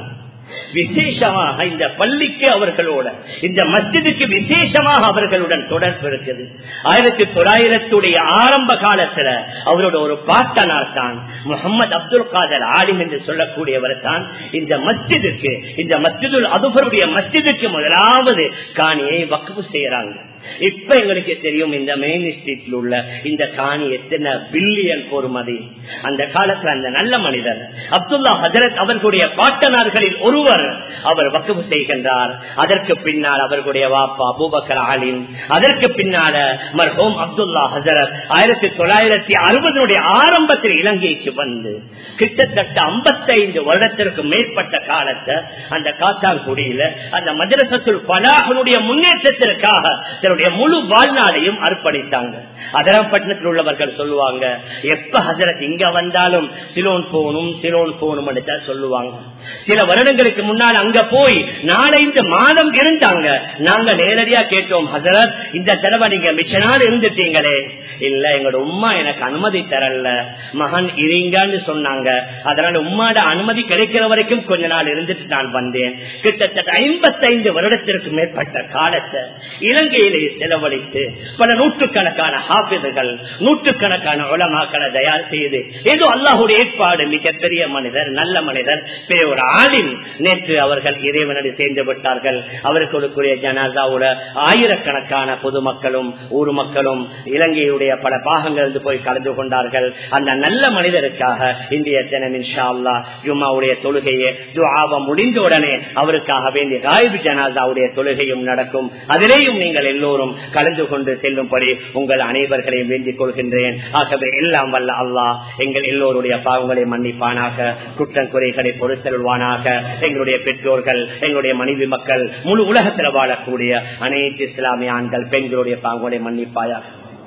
விசேஷமாக இந்த பள்ளிக்கு அவர்களோட இந்த மஸ்ஜிதுக்கு விசேஷமாக அவர்களுடன் தொடர்பு இருக்குது ஆயிரத்தி தொள்ளாயிரத்துடைய ஆரம்ப காலத்துல அவரோட ஒரு பாட்டனார் தான் முகமது அப்துல் காதர் ஆலிம் என்று சொல்லக்கூடியவர் தான் இந்த மஸ்ஜிதுக்கு இந்த மஸ்ஜிதுல் அதுபருடைய மஸ்ஜிதுக்கு முதலாவது காணியை வக்குவு செய்யறாங்க இப்ப எங்களுக்கு தெரியும் இந்த மெயின் ஸ்ட்ரீட்ல உள்ள இந்த காணி எத்தனை பில்லியன் பொறுமதி அந்த காலத்துல அந்த நல்ல மனிதர் அப்துல்லா ஹசரத் அவர்களுடைய பாட்டனார்களில் ஒருவர் அவர் வக்குவு செய்கின்றார் அதற்கு பின்னால் அவர்களுடைய வாப்பா அபூபக்கர் ஆலிம் அதற்கு பின்னால மர்ஹோம் அப்துல்லா ஹசரத் ஆயிரத்தி தொள்ளாயிரத்தி அறுபதுடைய ஆரம்பத்தில் இலங்கைக்கு வந்து கிட்டத்தட்ட ஐம்பத்தைந்து வருடத்திற்கு மேற்பட்ட காலத்தை அந்த காத்தாங்குடியில அந்த மதரசத்துல் பலாகனுடைய முன்னேற்றத்திற்காக தன்னுடைய முழு வாழ்நாளையும் அர்ப்பணித்தாங்க அதரப்பட்டினத்தில் உள்ளவர்கள் சொல்லுவாங்க எப்ப ஹசரத் இங்க வந்தாலும் சிலோன் போகணும் சிலோன் போகணும் தான் சொல்லுவாங்க சில வருடங்களுக்கு முன்னால் அங்க போய் நாலஞ்சு மாதம் இருந்தாங்க நாங்க நேரடியா கேட்டோம் ஹசரத் இந்த தடவை நீங்க மிஷனால் இருந்துட்டீங்களே இல்ல எங்களோட உமா எனக்கு அனுமதி தரல மகன் இருங்கன்னு சொன்னாங்க அதனால உம்மாட அனுமதி கிடைக்கிற வரைக்கும் கொஞ்ச நாள் இருந்துட்டு நான் வந்தேன் கிட்டத்தட்ட ஐம்பத்தைந்து வருடத்திற்கு மேற்பட்ட காலத்தை இலங்கையிலே செலவழித்து பல நூற்றுக்கணக்கான ஹாபிதுகள் நூற்றுக்கணக்கான உலமாக்களை தயார் செய்து ஏதோ அல்லாஹுடைய ஏற்பாடு மிகப்பெரிய மனிதர் நல்ல மனிதர் பெரிய ஒரு ஆளின் நேற்று அவர்கள் இறைவனடி சேர்ந்து விட்டார்கள் அவர்களுக்குரிய ஜனாதாவோட ஆயிரக்கணக்கான பொதுமக்களும் ஊர் மக்களும் இலங்கையுடைய பல பாகங்களிலிருந்து போய் கலந்து கொண்டார்கள் அந்த நல்ல மனிதருக்காக இந்திய தினம் இன்ஷா அல்லா ஜும்மாவுடைய தொழுகையை துஆவ முடிந்த உடனே அவருக்காக வேண்டிய காய்பு ஜனாதாவுடைய தொழுகையும் நடக்கும் அதிலேயும் நீங்கள் எல்லோரும் கலந்து கொண்டு செல்லும்படி உங்கள் அனைவர்களையும் வேண்டிக் கொள்கின்றேன் ஆகவே எல்லாம் வல்ல அல்லாஹ் எங்கள் எல்லோருடைய பாவங்களை மன்னிப்பானாக குற்றம் குறைகளை பொறுத்தல்வானாக எங்களுடைய பெற்றோர்கள் எங்களுடைய மனைவி மக்கள் முழு உலகத்தில் வாழக்கூடிய அனைத்து இஸ்லாமிய ஆண்கள் பெண்களுடைய பாவங்களை மன்னிப்பாயாக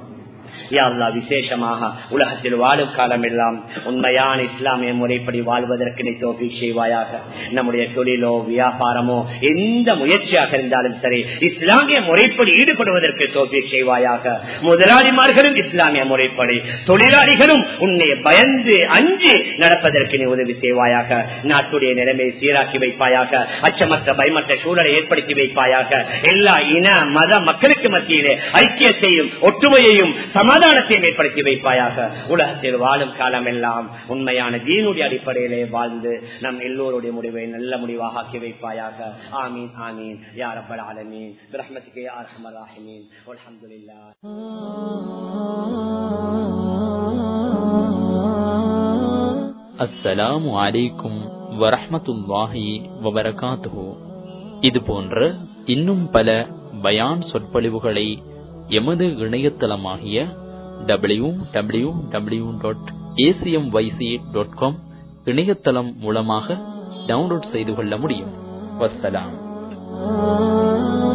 யாழ்லா விசேஷமாக உலகத்தில் வாழும் காலம் எல்லாம் உண்மையான இஸ்லாமிய முறைப்படி வாழ்வதற்கு நீ தோப்பி செய்வாயாக நம்முடைய தொழிலோ வியாபாரமோ எந்த முயற்சியாக இருந்தாலும் சரி இஸ்லாமிய முறைப்படி ஈடுபடுவதற்கு தோப்பி செய்வாயாக முதலாளிமார்களும் இஸ்லாமிய முறைப்படி தொழிலாளிகளும் உன்னை பயந்து அஞ்சு நடப்பதற்கு நீ உதவி செய்வாயாக நாட்டுடைய நிலைமையை சீராக்கி வைப்பாயாக அச்சமற்ற பயமற்ற சூழலை ஏற்படுத்தி வைப்பாயாக எல்லா இன மத மக்களுக்கு மத்தியிலே ஐக்கியத்தையும் ஒற்றுமையையும் சமாதானத்தையும் ஏற்படுத்தி வைப்பாயாக உலகத்தில் வாழும் காலம் எல்லாம் உண்மையான தீனுடைய அடிப்படையிலே வாழ்ந்து நம் எல்லோருடைய முடிவை நல்ல முடிவாக ஆக்கி வைப்பாயாக ஆமீன் ஆமீன் யார் அப்பல் ஆலமீன் ரஹ்மத்துக்கே ஆர்ஹமர் ராஹிமீன் அல்ஹம்துலில்லாஹ் அஸ்ஸலாமு அலைக்கும் வரஹ்மத்துல்லாஹி வபரகாத்துஹு இது போன்ற இன்னும் பல பயான் சொற்பொழிவுகளை எமது இணையதளமாகிய W W W dot ACM YC dot com இணையதளம் மூலமாக டவுன்லோட் செய்து கொள்ள முடியும் வசலாம்